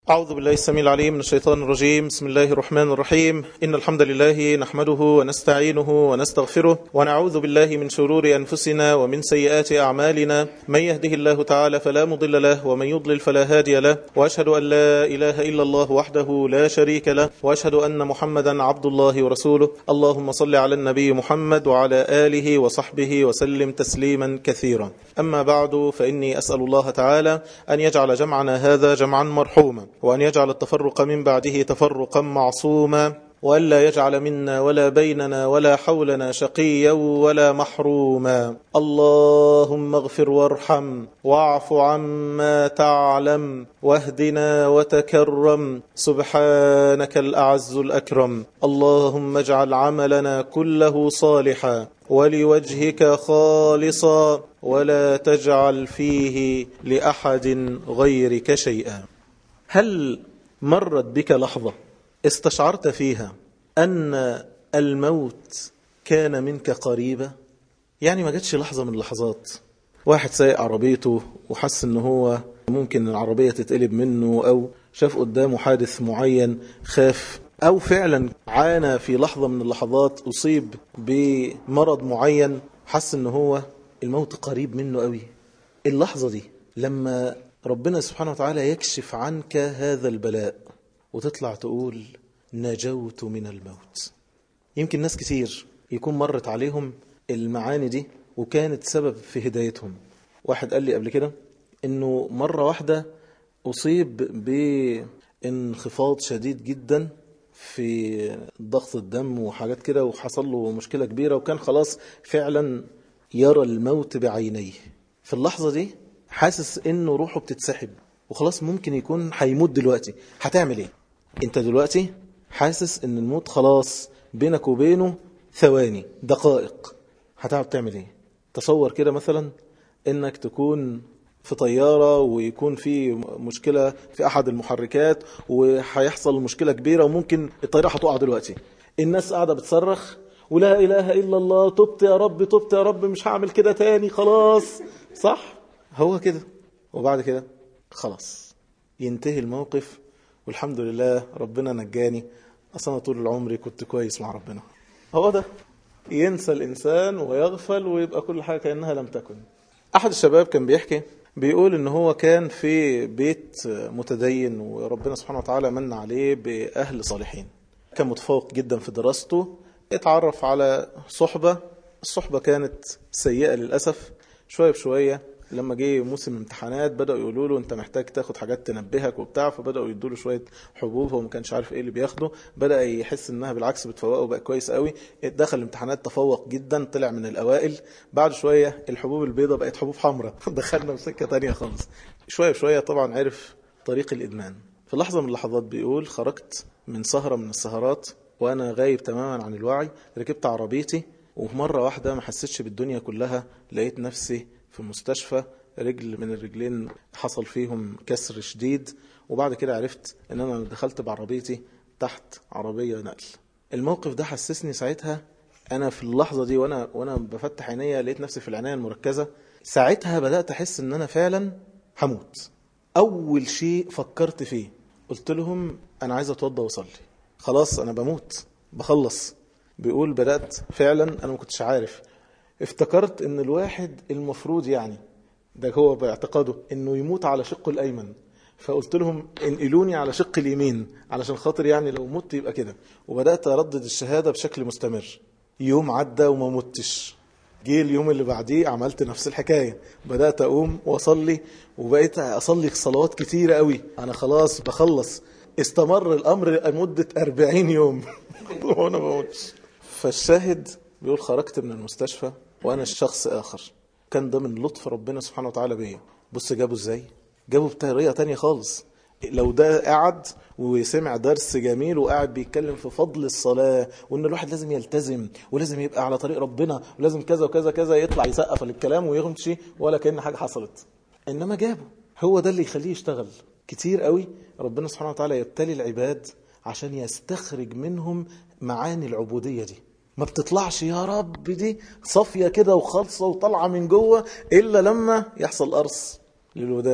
أعوذ بالله السميع العليم من الشيطان الرجيم بسم الله الرحمن الرحيم إن الحمد لله نحمده ونستعينه ونستغفره ونعوذ بالله من شرور أنفسنا ومن سيئات أعمالنا من يهده الله تعالى فلا مضل له ومن يضلل فلا هادي له وأشهد أن لا إله إلا الله وحده لا شريك له وأشهد أن محمدا عبد الله ورسوله اللهم صل على النبي محمد وعلى آله وصحبه وسلم تسليما كثيرا أما بعد فإني أسأل الله تعالى أن يجعل جمعنا هذا جمعا مرحوما وأن يجعل التفرق من بعده تفرقا معصوما وألا يجعل منا ولا بيننا ولا حولنا شقيا ولا محروما اللهم اغفر وارحم واعف عما تعلم واهدنا وتكرم سبحانك الأعز الأكرم اللهم اجعل عملنا كله صالحا ولوجهك خالصا ولا تجعل فيه لأحد غيرك شيئا هل مرت بك لحظة استشعرت فيها أن الموت كان منك قريبا يعني ما جاتش لحظة من اللحظات واحد سايق عربيته وحس ان هو ممكن العربية تتقلب منه او شاف قدامه حادث معين خاف او فعلا عانى في لحظة من اللحظات اصيب بمرض معين حس ان هو الموت قريب منه قوي اللحظة دي لما ربنا سبحانه وتعالى يكشف عنك هذا البلاء وتطلع تقول نجوت من الموت يمكن ناس كتير يكون مرت عليهم المعاني دي وكانت سبب في هدايتهم واحد قال لي قبل كده انه مرة واحدة اصيب بانخفاض شديد جدا في ضغط الدم وحاجات كده وحصل له مشكلة كبيرة وكان خلاص فعلا يرى الموت بعينيه في اللحظة دي حاسس انه روحه بتتسحب وخلاص ممكن يكون هيموت دلوقتي هتعمل ايه انت دلوقتي حاسس ان الموت خلاص بينك وبينه ثواني دقائق هتعرف تعمل ايه تصور كده مثلا انك تكون في طيارة ويكون في مشكلة في احد المحركات وهيحصل مشكلة كبيرة وممكن الطيارة هتقع دلوقتي الناس قاعدة بتصرخ ولا اله الا الله تبت يا رب تبت يا رب مش هعمل كده تاني خلاص صح هو كده وبعد كده خلاص ينتهي الموقف والحمد لله ربنا نجاني أصلا طول العمر كنت كويس مع ربنا هو ده ينسى الإنسان ويغفل ويبقى كل حاجة كأنها لم تكن أحد الشباب كان بيحكي بيقول إن هو كان في بيت متدين وربنا سبحانه وتعالى من عليه بأهل صالحين كان متفوق جدا في دراسته اتعرف على صحبة الصحبة كانت سيئة للأسف شوية بشوية لما جه موسم امتحانات بدأوا يقولوا له انت محتاج تاخد حاجات تنبهك وبتاع فبدأوا يدوا له شوية حبوب هو ما كانش عارف ايه اللي بياخده بدأ يحس انها بالعكس بتفوقه بقى كويس قوي دخل الامتحانات تفوق جدا طلع من الاوائل بعد شوية الحبوب البيضاء بقت حبوب حمراء دخلنا في سكة تانية خالص شوية بشوية طبعا عرف طريق الادمان في لحظة من اللحظات بيقول خرجت من سهرة من السهرات وانا غايب تماما عن الوعي ركبت عربيتي ومرة واحدة ما حسيتش بالدنيا كلها لقيت نفسي في مستشفى رجل من الرجلين حصل فيهم كسر شديد وبعد كده عرفت ان انا دخلت بعربيتي تحت عربية نقل الموقف ده حسسني ساعتها انا في اللحظة دي وانا وانا بفتح عينيا لقيت نفسي في العناية المركزة ساعتها بدأت احس ان انا فعلا هموت اول شيء فكرت فيه قلت لهم انا عايز اتوضى واصلي خلاص انا بموت بخلص بيقول بدأت فعلا انا ما كنتش عارف افتكرت ان الواحد المفروض يعني ده هو باعتقاده انه يموت على شقه الايمن فقلت لهم انقلوني على شق اليمين علشان خاطر يعني لو مت يبقى كده وبدات اردد الشهاده بشكل مستمر يوم عدى وما متش جه اليوم اللي بعديه عملت نفس الحكايه بدات اقوم واصلي وبقيت اصلي صلوات كتيره قوي انا خلاص بخلص استمر الامر لمده 40 يوم وانا بموتش فالشاهد بيقول خرجت من المستشفى وانا شخص اخر كان ده من لطف ربنا سبحانه وتعالى بيا بص جابه ازاي جابه بطريقه تانية خالص لو ده قعد وسمع درس جميل وقاعد بيتكلم في فضل الصلاة وان الواحد لازم يلتزم ولازم يبقى على طريق ربنا ولازم كذا وكذا كذا يطلع يسقف للكلام ويمشي ولا كأن حاجة حصلت انما جابه هو ده اللي يخليه يشتغل كتير قوي ربنا سبحانه وتعالى يبتلي العباد عشان يستخرج منهم معاني العبودية دي ما بتطلعش يا رب دي صافية كده وخالصة وطالعة من جوه إلا لما يحصل قرص للودان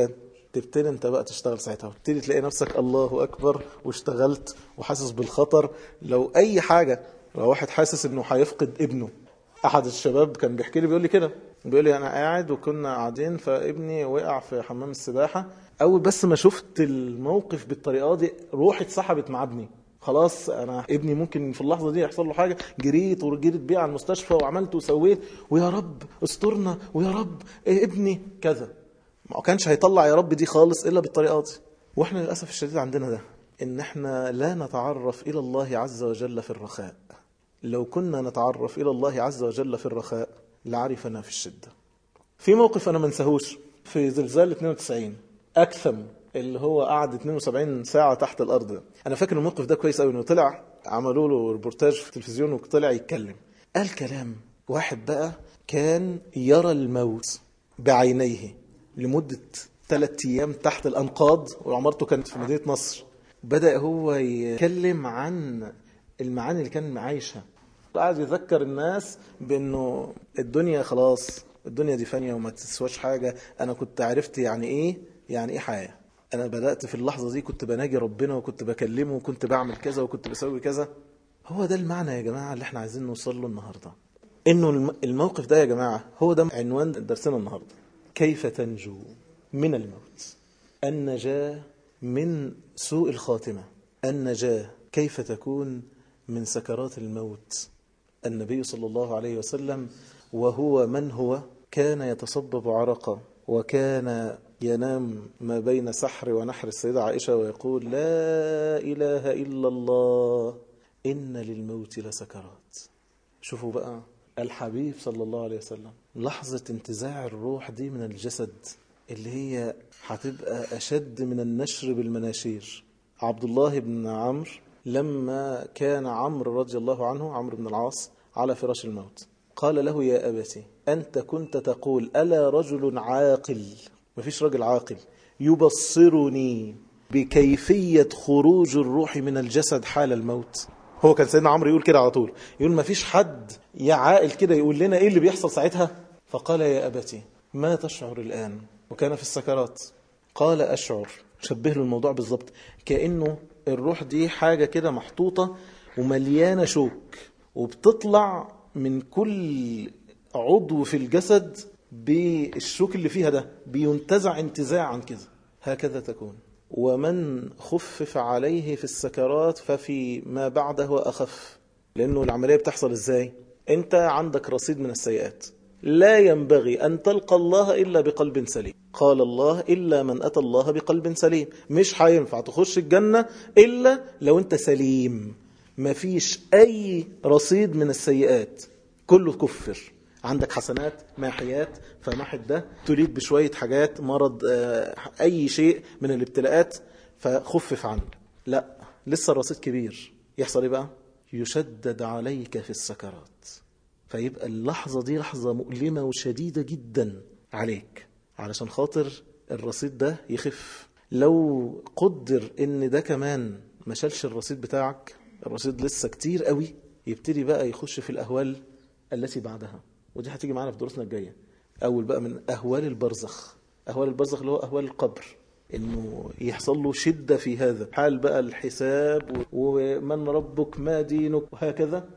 تبتدي انت بقى تشتغل ساعتها وتبتدي تلاقي نفسك الله اكبر واشتغلت وحاسس بالخطر لو اي حاجه لو واحد حاسس انه هيفقد ابنه احد الشباب كان بيحكي لي بيقول لي كده بيقول لي انا قاعد وكنا قاعدين فابني وقع في حمام السباحه اول بس ما شفت الموقف بالطريقه دي روحي اتسحبت مع ابني خلاص انا ابني ممكن في اللحظه دي يحصل له حاجه جريت وجريت بيه على المستشفى وعملت وسويت ويا رب استرنا ويا رب إيه ابني كذا ما كانش هيطلع يا رب دي خالص الا بالطريقه دي واحنا للاسف الشديد عندنا ده ان احنا لا نتعرف الى الله عز وجل في الرخاء لو كنا نتعرف الى الله عز وجل في الرخاء لعرفنا في الشده في موقف انا ما انساهوش في زلزال 92 اكثم اللي هو قعد 72 ساعه تحت الارض ده. انا فاكر الموقف ده كويس قوي انه طلع عملوا له ريبورتاج في التلفزيون وطلع يتكلم قال كلام واحد بقى كان يرى الموت بعينيه لمده ثلاث ايام تحت الانقاض وعمارته كانت في مدينه نصر بدا هو يتكلم عن المعاني اللي كان عايشها قاعد يذكر الناس بانه الدنيا خلاص الدنيا دي فانيه وما تسواش حاجه انا كنت عرفت يعني ايه يعني ايه حياه انا بدات في اللحظه دي كنت بناجي ربنا وكنت بكلمه وكنت بعمل كذا وكنت بسوي كذا هو ده المعنى يا جماعه اللي احنا عايزين نوصل له النهارده انه الموقف ده يا جماعه هو ده عنوان درسنا النهارده كيف تنجو من الموت النجاه من سوء الخاتمه النجاه كيف تكون من سكرات الموت النبي صلى الله عليه وسلم وهو من هو كان يتصبب عرقا وكان ينام ما بين سحر ونحر السيدة عائشة ويقول لا إله إلا الله إن للموت لسكرات شوفوا بقى الحبيب صلى الله عليه وسلم لحظة انتزاع الروح دي من الجسد اللي هي هتبقى أشد من النشر بالمناشير عبد الله بن عمرو لما كان عمرو رضي الله عنه عمرو بن العاص على فراش الموت قال له يا أبتي أنت كنت تقول ألا رجل عاقل مفيش راجل عاقل يبصرني بكيفية خروج الروح من الجسد حال الموت هو كان سيدنا عمرو يقول كده على طول يقول مفيش حد يا عاقل كده يقول لنا ايه اللي بيحصل ساعتها فقال يا أبتي ما تشعر الآن وكان في السكرات قال أشعر شبه له الموضوع بالظبط كأنه الروح دي حاجة كده محطوطة ومليانة شوك وبتطلع من كل عضو في الجسد بالشوك اللي فيها ده بينتزع انتزاعا كده هكذا تكون ومن خفف عليه في السكرات ففي ما بعده أخف لأنه العملية بتحصل إزاي أنت عندك رصيد من السيئات لا ينبغي أن تلقى الله إلا بقلب سليم قال الله إلا من أتى الله بقلب سليم مش هينفع تخش الجنة إلا لو أنت سليم مفيش أي رصيد من السيئات كله كفر عندك حسنات ماحيات فمحت ده تريد بشوية حاجات مرض أي شيء من الابتلاءات فخفف عنه لا لسه الرصيد كبير يحصل ايه بقى يشدد عليك في السكرات فيبقى اللحظة دي لحظة مؤلمة وشديدة جدا عليك علشان خاطر الرصيد ده يخف لو قدر ان ده كمان ما شالش الرصيد بتاعك الرصيد لسه كتير قوي يبتدي بقى يخش في الأهوال التي بعدها ودي هتيجي معانا في دروسنا الجاية أول بقى من أهوال البرزخ أهوال البرزخ اللي هو أهوال القبر انه يحصل له شده في هذا حال بقى الحساب ومن ربك ما دينك وهكذا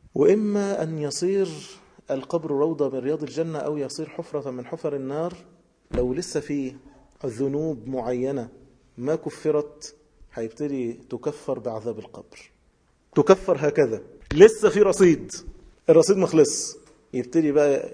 واما ان يصير القبر روضه من رياض الجنه او يصير حفره من حفر النار لو لسه في ذنوب معينه ما كفرت هيبتدي تكفر بعذاب القبر تكفر هكذا لسه في رصيد الرصيد مخلص يبتدي بقى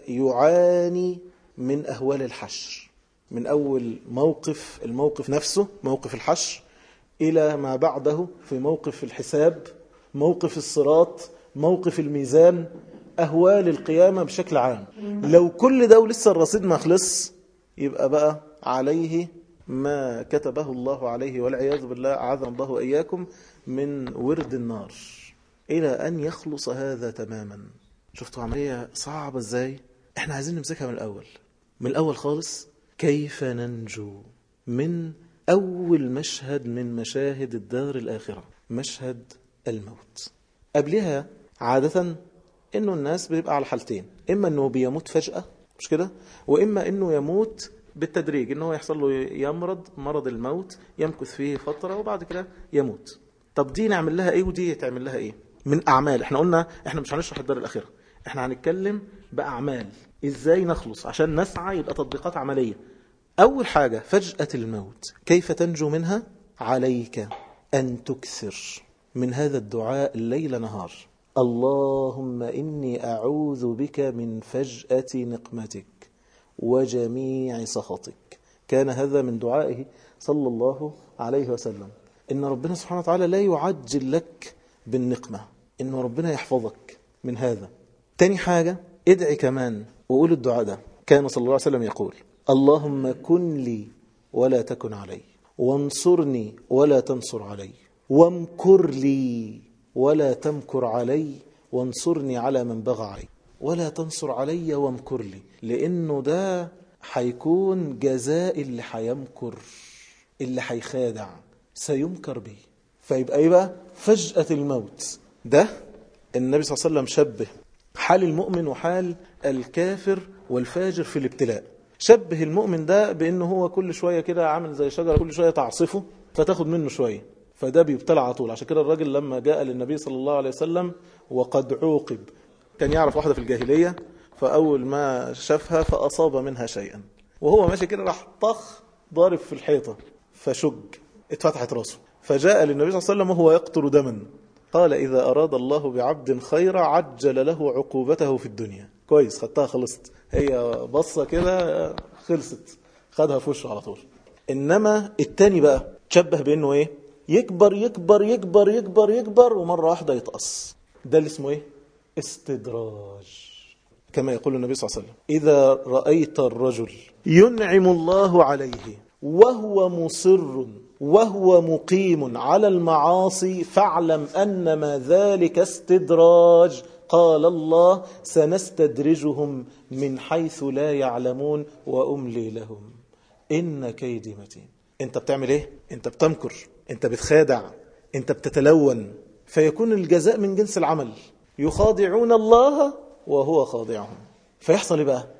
يعاني من اهوال الحشر من أول موقف الموقف نفسه موقف الحشر إلى ما بعده في موقف الحساب موقف الصراط موقف الميزان أهوال القيامة بشكل عام لو كل ده ولسه الرصيد ما خلص يبقى بقى عليه ما كتبه الله عليه والعياذ بالله أعاذنا الله وإياكم من ورد النار إلى أن يخلص هذا تماما شفتوا عملية صعبة إزاي احنا عايزين نمسكها من الأول من الأول خالص كيف ننجو من أول مشهد من مشاهد الدار الآخرة مشهد الموت قبلها عادة إنه الناس بيبقى على حالتين إما إنه بيموت فجأة مش كده وإما إنه يموت بالتدريج ان هو يحصل له يمرض مرض الموت يمكث فيه فتره وبعد كده يموت طب دي نعمل لها ايه ودي تعمل لها ايه من اعمال احنا قلنا احنا مش هنشرح الدار الاخره احنا هنتكلم باعمال ازاي نخلص عشان نسعى يبقى تطبيقات عمليه اول حاجه فجاه الموت كيف تنجو منها عليك ان تكثر من هذا الدعاء الليل نهار اللهم اني اعوذ بك من فجاه نقمتك وجميع سخطك كان هذا من دعائه صلى الله عليه وسلم إن ربنا سبحانه وتعالى لا يعجل لك بالنقمة إن ربنا يحفظك من هذا تاني حاجة ادعي كمان وقول الدعاء ده كان صلى الله عليه وسلم يقول اللهم كن لي ولا تكن علي وانصرني ولا تنصر علي وامكر لي ولا تمكر علي وانصرني على من بغى علي ولا تنصر علي وامكر لي لانه ده هيكون جزاء اللي هيمكر اللي هيخادع سيمكر به فيبقى ايه بقى فجأة الموت ده النبي صلى الله عليه وسلم شبه حال المؤمن وحال الكافر والفاجر في الابتلاء شبه المؤمن ده بانه هو كل شويه كده عامل زي شجره كل شويه تعصفه فتاخد منه شويه فده بيبتلع على طول عشان كده الراجل لما جاء للنبي صلى الله عليه وسلم وقد عوقب كان يعرف واحده في الجاهليه فاول ما شافها فاصاب منها شيئا وهو ماشي كده راح طخ ضارب في الحيطه فشج اتفتحت راسه فجاء للنبي صلى الله عليه وسلم وهو يقطر دما قال إذا أراد الله بعبد خيرا عجل له عقوبته في الدنيا كويس خدتها خلصت هي بصة كده خلصت خدها في وشه على طول إنما التاني بقى تشبه بأنه إيه يكبر يكبر يكبر يكبر يكبر ومرة واحدة يتقص ده اللي اسمه إيه استدراج كما يقول النبي صلى الله عليه وسلم إذا رأيت الرجل ينعم الله عليه وهو مصر وهو مقيم على المعاصي فاعلم أنما ذلك استدراج قال الله سنستدرجهم من حيث لا يعلمون وأملي لهم إن كيدي متين أنت بتعمل إيه؟ أنت بتمكر أنت بتخادع أنت بتتلون فيكون الجزاء من جنس العمل يخادعون الله وهو خاضعهم فيحصل إيه بقى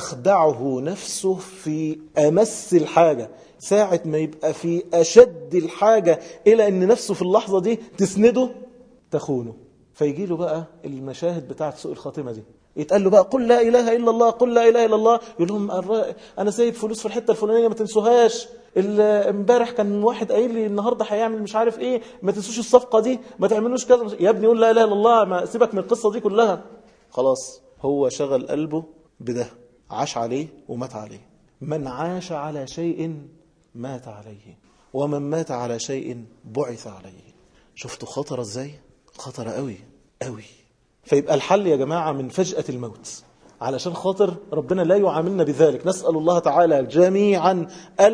تخدعه نفسه في أمس الحاجة ساعة ما يبقى في أشد الحاجة إلى أن نفسه في اللحظة دي تسنده تخونه فيجي له بقى المشاهد بتاعت سوء الخاتمة دي يتقال له بقى قل لا إله إلا الله قل لا إله إلا الله يقول لهم أنا سايب فلوس في الحتة الفلانية ما تنسوهاش امبارح كان واحد قايل لي النهارده هيعمل مش عارف ايه ما تنسوش الصفقه دي ما تعملوش كذا يا ابني قول لا اله الا الله ما سيبك من القصه دي كلها خلاص هو شغل قلبه بده عاش عليه ومات عليه من عاش على شيء مات عليه ومن مات على شيء بعث عليه شفتوا خطر ازاي خطر قوي قوي فيبقى الحل يا جماعة من فجأة الموت علشان خاطر ربنا لا يعاملنا بذلك نسأل الله تعالى جميعا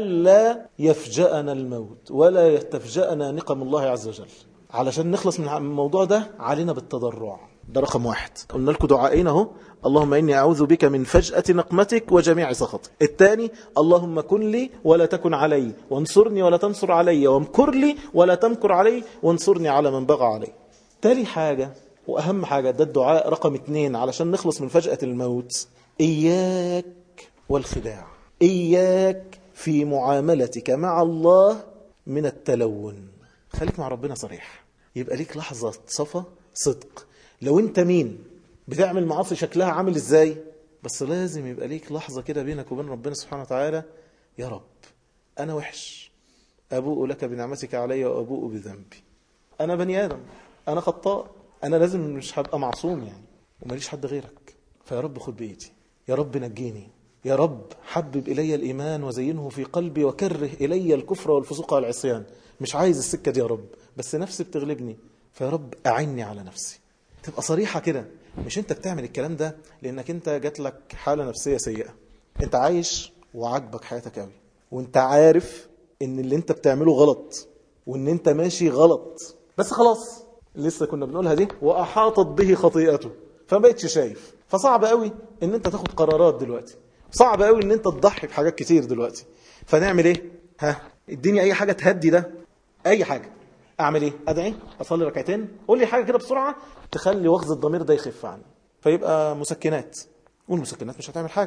ألا يفجأنا الموت ولا يتفجأنا نقم الله عز وجل علشان نخلص من الموضوع ده علينا بالتضرع ده رقم واحد قلنا لكم دعائين اهو اللهم إني أعوذ بك من فجأة نقمتك وجميع سخطك الثاني اللهم كن لي ولا تكن علي وانصرني ولا تنصر علي وامكر لي ولا تمكر علي وانصرني على من بغى علي تالي حاجة وأهم حاجة ده الدعاء رقم اثنين علشان نخلص من فجأة الموت إياك والخداع إياك في معاملتك مع الله من التلون خليك مع ربنا صريح يبقى ليك لحظة صفا صدق لو انت مين بتعمل معاصي شكلها عامل ازاي بس لازم يبقى ليك لحظة كده بينك وبين ربنا سبحانه وتعالى يا رب أنا وحش أبوء لك بنعمتك علي وأبوء بذنبي أنا بني آدم أنا خطاء أنا لازم مش هبقى معصوم يعني وماليش حد غيرك فيا رب خد بإيدي يا رب نجيني يا رب حبب إلي الإيمان وزينه في قلبي وكره إلي الكفر والفسوق والعصيان مش عايز السكة دي يا رب بس نفسي بتغلبني فيا رب أعني على نفسي تبقى صريحة كده مش انت بتعمل الكلام ده لانك انت جات لك حالة نفسية سيئة انت عايش وعاجبك حياتك قوي وانت عارف ان اللي انت بتعمله غلط وان انت ماشي غلط بس خلاص لسه كنا بنقولها دي واحاطت به خطيئته فما بقتش شايف فصعب قوي ان انت تاخد قرارات دلوقتي صعب قوي ان انت تضحي بحاجات كتير دلوقتي فنعمل ايه ها اديني اي حاجة تهدي ده اي حاجة اعمل ايه ادعي اصلي ركعتين قول لي حاجه كده بسرعه تخلي وخز الضمير ده يخف عني فيبقى مسكنات والمسكنات مش هتعمل حاجه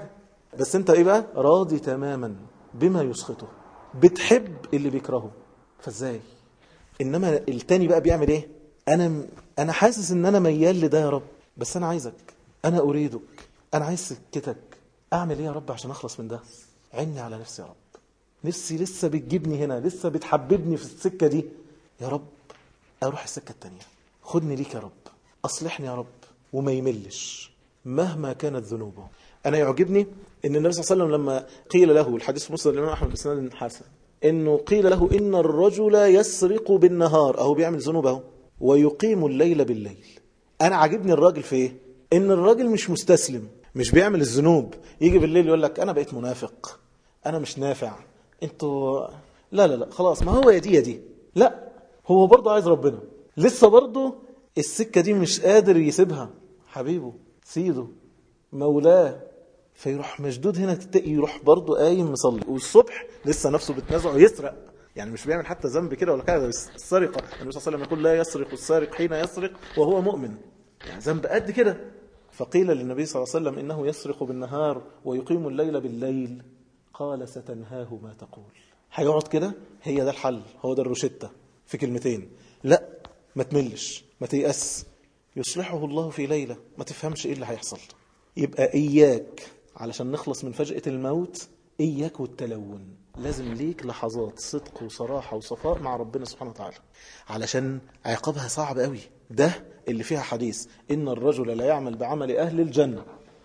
بس انت ايه بقى راضي تماما بما يسخطه بتحب اللي بيكرهه فازاي انما التاني بقى بيعمل ايه انا انا حاسس ان انا ميال لده يا رب بس انا عايزك انا اريدك انا عايز سكتك اعمل ايه يا رب عشان اخلص من ده عني على نفسي يا رب نفسي لسه بتجيبني هنا لسه بتحببني في السكة دي يا رب اروح السكة التانية خدني ليك يا رب اصلحني يا رب وما يملش مهما كانت ذنوبه انا يعجبني ان النبي صلى الله عليه وسلم لما قيل له الحديث في مسلم الامام احمد بن حسن انه قيل له ان الرجل يسرق بالنهار اهو بيعمل ذنوب اهو ويقيم الليل بالليل انا عاجبني الراجل في ايه ان الراجل مش مستسلم مش بيعمل الذنوب يجي بالليل يقول لك انا بقيت منافق انا مش نافع انتوا لا لا لا خلاص ما هو يا دي يا دي لا هو برضه عايز ربنا لسه برضه السكة دي مش قادر يسيبها حبيبه سيده مولاه فيروح مشدود هنا تتقي يروح برضه قايم مصلي والصبح لسه نفسه بتنازع يسرق يعني مش بيعمل حتى ذنب كده ولا كده بس السرقه النبي صلى الله عليه وسلم يقول لا يسرق السارق حين يسرق وهو مؤمن يعني ذنب قد كده فقيل للنبي صلى الله عليه وسلم انه يسرق بالنهار ويقيم الليل بالليل قال ستنهاه ما تقول هيقعد كده هي ده الحل هو ده الروشتة في كلمتين لا ما تملش ما تيأس يصلحه الله في ليلة ما تفهمش ايه اللي هيحصل يبقى اياك علشان نخلص من فجأة الموت إياك والتلون لازم ليك لحظات صدق وصراحة وصفاء مع ربنا سبحانه وتعالى علشان عقابها صعب قوي ده اللي فيها حديث إن الرجل لا يعمل بعمل أهل الجنة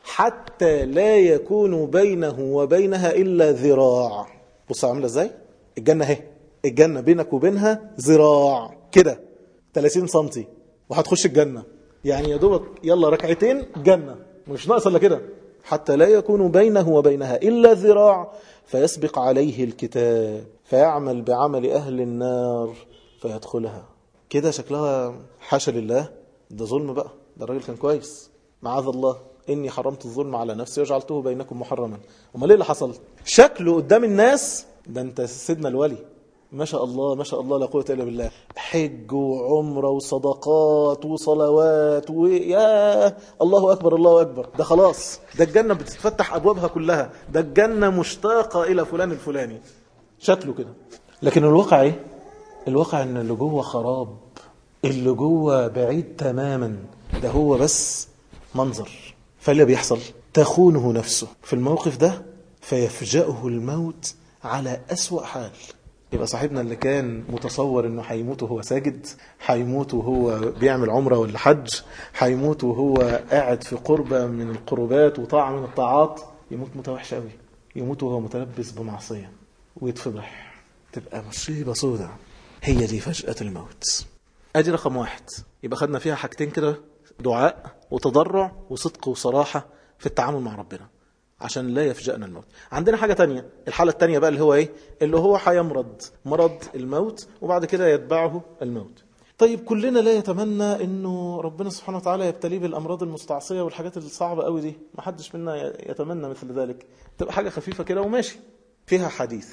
حتى لا يكون بينه وبينها إلا ذراع بص عاملة إزاي الجنة اهي الجنة بينك وبينها ذراع كده 30 سنتي وهتخش الجنة يعني يا دوبك يلا ركعتين جنة مش ناقص الا كده حتى لا يكون بينه وبينها إلا ذراع فيسبق عليه الكتاب فيعمل بعمل أهل النار فيدخلها كده شكلها حاشا لله ده ظلم بقى ده الراجل كان كويس معاذ الله إني حرمت الظلم على نفسي وجعلته بينكم محرما امال ايه اللي حصل شكله قدام الناس ده انت سيدنا الولي ما شاء الله ما شاء الله لا قوة إلا بالله حج وعمرة وصدقات وصلوات ويا الله أكبر الله أكبر ده خلاص ده الجنة بتتفتح أبوابها كلها ده الجنة مشتاقة إلى فلان الفلاني شكله كده لكن الواقع إيه؟ الواقع إن اللي جوه خراب اللي جوه بعيد تماما ده هو بس منظر فاللي بيحصل تخونه نفسه في الموقف ده فيفجأه الموت على أسوأ حال يبقى صاحبنا اللي كان متصور انه هيموت وهو ساجد هيموت وهو بيعمل عمره ولا حج هيموت وهو قاعد في قربة من القربات وطاعة من الطاعات يموت موتة وحشة قوي يموت وهو متلبس بمعصية ويتفضح تبقى مصيبة سودة هي دي فجأة الموت ادي رقم واحد يبقى خدنا فيها حاجتين كده دعاء وتضرع وصدق وصراحة في التعامل مع ربنا عشان لا يفجأنا الموت عندنا حاجة تانية الحالة التانية بقى اللي هو ايه اللي هو هيمرض مرض الموت وبعد كده يتبعه الموت طيب كلنا لا يتمنى انه ربنا سبحانه وتعالى يبتليه بالامراض المستعصيه والحاجات الصعبه قوي دي ما حدش منا يتمنى مثل ذلك تبقى حاجه خفيفه كده وماشي فيها حديث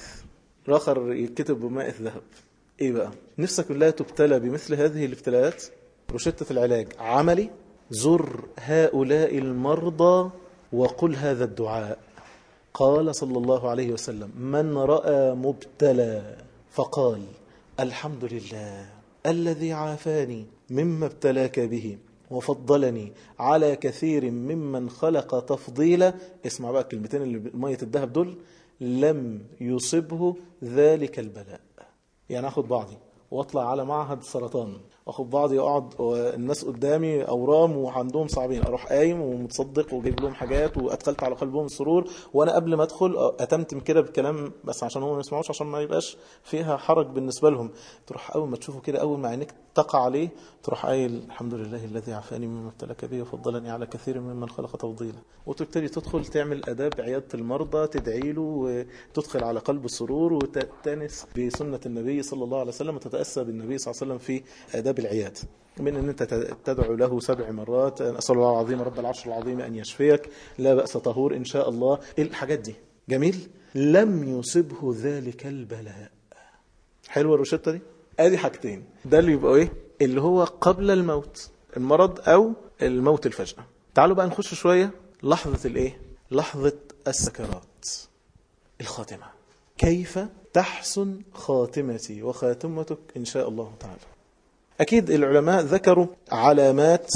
اخر يتكتب بماء الذهب ايه بقى نفسك لا تبتلى بمثل هذه الابتلاءات روشته العلاج عملي زر هؤلاء المرضى وقل هذا الدعاء قال صلى الله عليه وسلم من رأى مبتلى فقال الحمد لله الذي عافاني مما ابتلاك به وفضلني على كثير ممن خلق تفضيلا اسمع بقى الكلمتين اللي مية الذهب دول لم يصبه ذلك البلاء يعني اخد بعضي واطلع على معهد سرطان واخد بعضي اقعد الناس قدامي اورام وعندهم صعبين اروح قايم ومتصدق وجايب لهم حاجات وادخلت على قلبهم السرور وانا قبل ما ادخل اتمتم كده بالكلام بس عشان هم ما يسمعوش عشان ما يبقاش فيها حرج بالنسبه لهم تروح اول ما تشوفه كده اول ما عينيك تقع عليه تروح قايل الحمد لله الذي عافاني مما ابتلاك به وفضلني على كثير ممن خلق تفضيلا وتبتدي تدخل تعمل اداب عياده المرضى تدعي له وتدخل على قلب السرور وتتنس بسنه النبي صلى الله عليه وسلم وتتاسى بالنبي صلى الله عليه وسلم في اداب العياد من ان انت تدعو له سبع مرات اسال الله العظيم رب العرش العظيم ان يشفيك لا باس طهور ان شاء الله الحاجات دي جميل لم يصبه ذلك البلاء حلوه الروشته دي ادي حاجتين ده اللي يبقى ايه اللي هو قبل الموت المرض او الموت الفجأة تعالوا بقى نخش شوية لحظة الايه لحظة السكرات الخاتمة كيف تحسن خاتمتي وخاتمتك إن شاء الله تعالى أكيد العلماء ذكروا علامات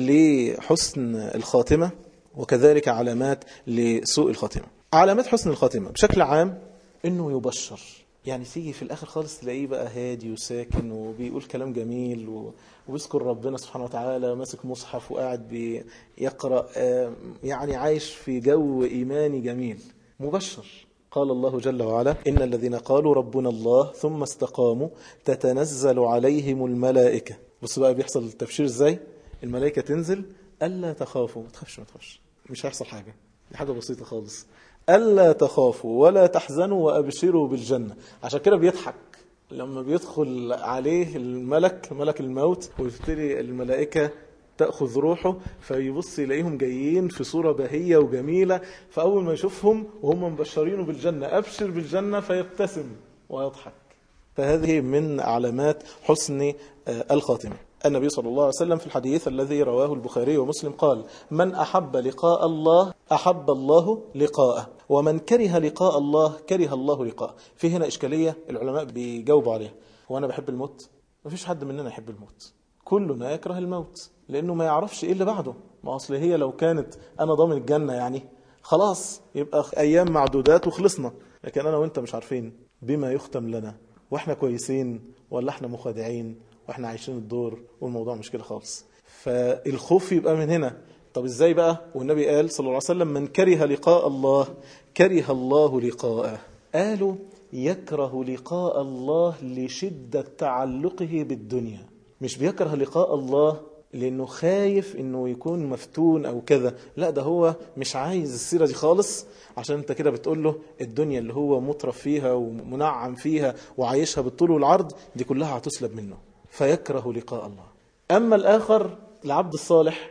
لحسن الخاتمة وكذلك علامات لسوء الخاتمة علامات حسن الخاتمة بشكل عام انه يبشر يعني تيجي في الاخر خالص تلاقيه بقى هادي وساكن وبيقول كلام جميل و... وبيذكر ربنا سبحانه وتعالى ماسك مصحف وقاعد بيقرا يعني عايش في جو ايماني جميل مبشر قال الله جل وعلا إن الذين قالوا ربنا الله ثم استقاموا تتنزل عليهم الملائكة بص بقى بيحصل التبشير ازاي الملائكة تنزل ألا تخافوا ما تخافش ما تخافش مش هيحصل حاجة دي حاجة بسيطة خالص ألا تخافوا ولا تحزنوا وأبشروا بالجنة عشان كده بيضحك لما بيدخل عليه الملك ملك الموت ويبتدي الملائكة تأخذ روحه فيبص يلاقيهم جايين في صورة بهية وجميلة فأول ما يشوفهم وهم مبشرينه بالجنة أبشر بالجنة فيبتسم ويضحك فهذه من علامات حسن الخاتمة النبي صلى الله عليه وسلم في الحديث الذي رواه البخاري ومسلم قال من أحب لقاء الله أحب الله لقاءه ومن كره لقاء الله كره الله لقاءه في هنا إشكالية العلماء بيجاوبوا عليها هو أنا بحب الموت ما فيش حد مننا يحب الموت كلنا يكره الموت لأنه ما يعرفش إيه اللي بعده ما أصل هي لو كانت أنا ضامن الجنة يعني خلاص يبقى أيام معدودات وخلصنا لكن أنا وإنت مش عارفين بما يختم لنا وإحنا كويسين ولا إحنا مخادعين وإحنا عايشين الدور والموضوع مش كده خالص فالخوف يبقى من هنا طب إزاي بقى والنبي قال صلى الله عليه وسلم من كره لقاء الله كره الله لقاءه قالوا يكره لقاء الله لشدة تعلقه بالدنيا مش بيكره لقاء الله لانه خايف انه يكون مفتون او كذا لا ده هو مش عايز السيره دي خالص عشان انت كده بتقول له الدنيا اللي هو مطرف فيها ومنعم فيها وعايشها بالطول والعرض دي كلها هتسلب منه فيكره لقاء الله اما الاخر العبد الصالح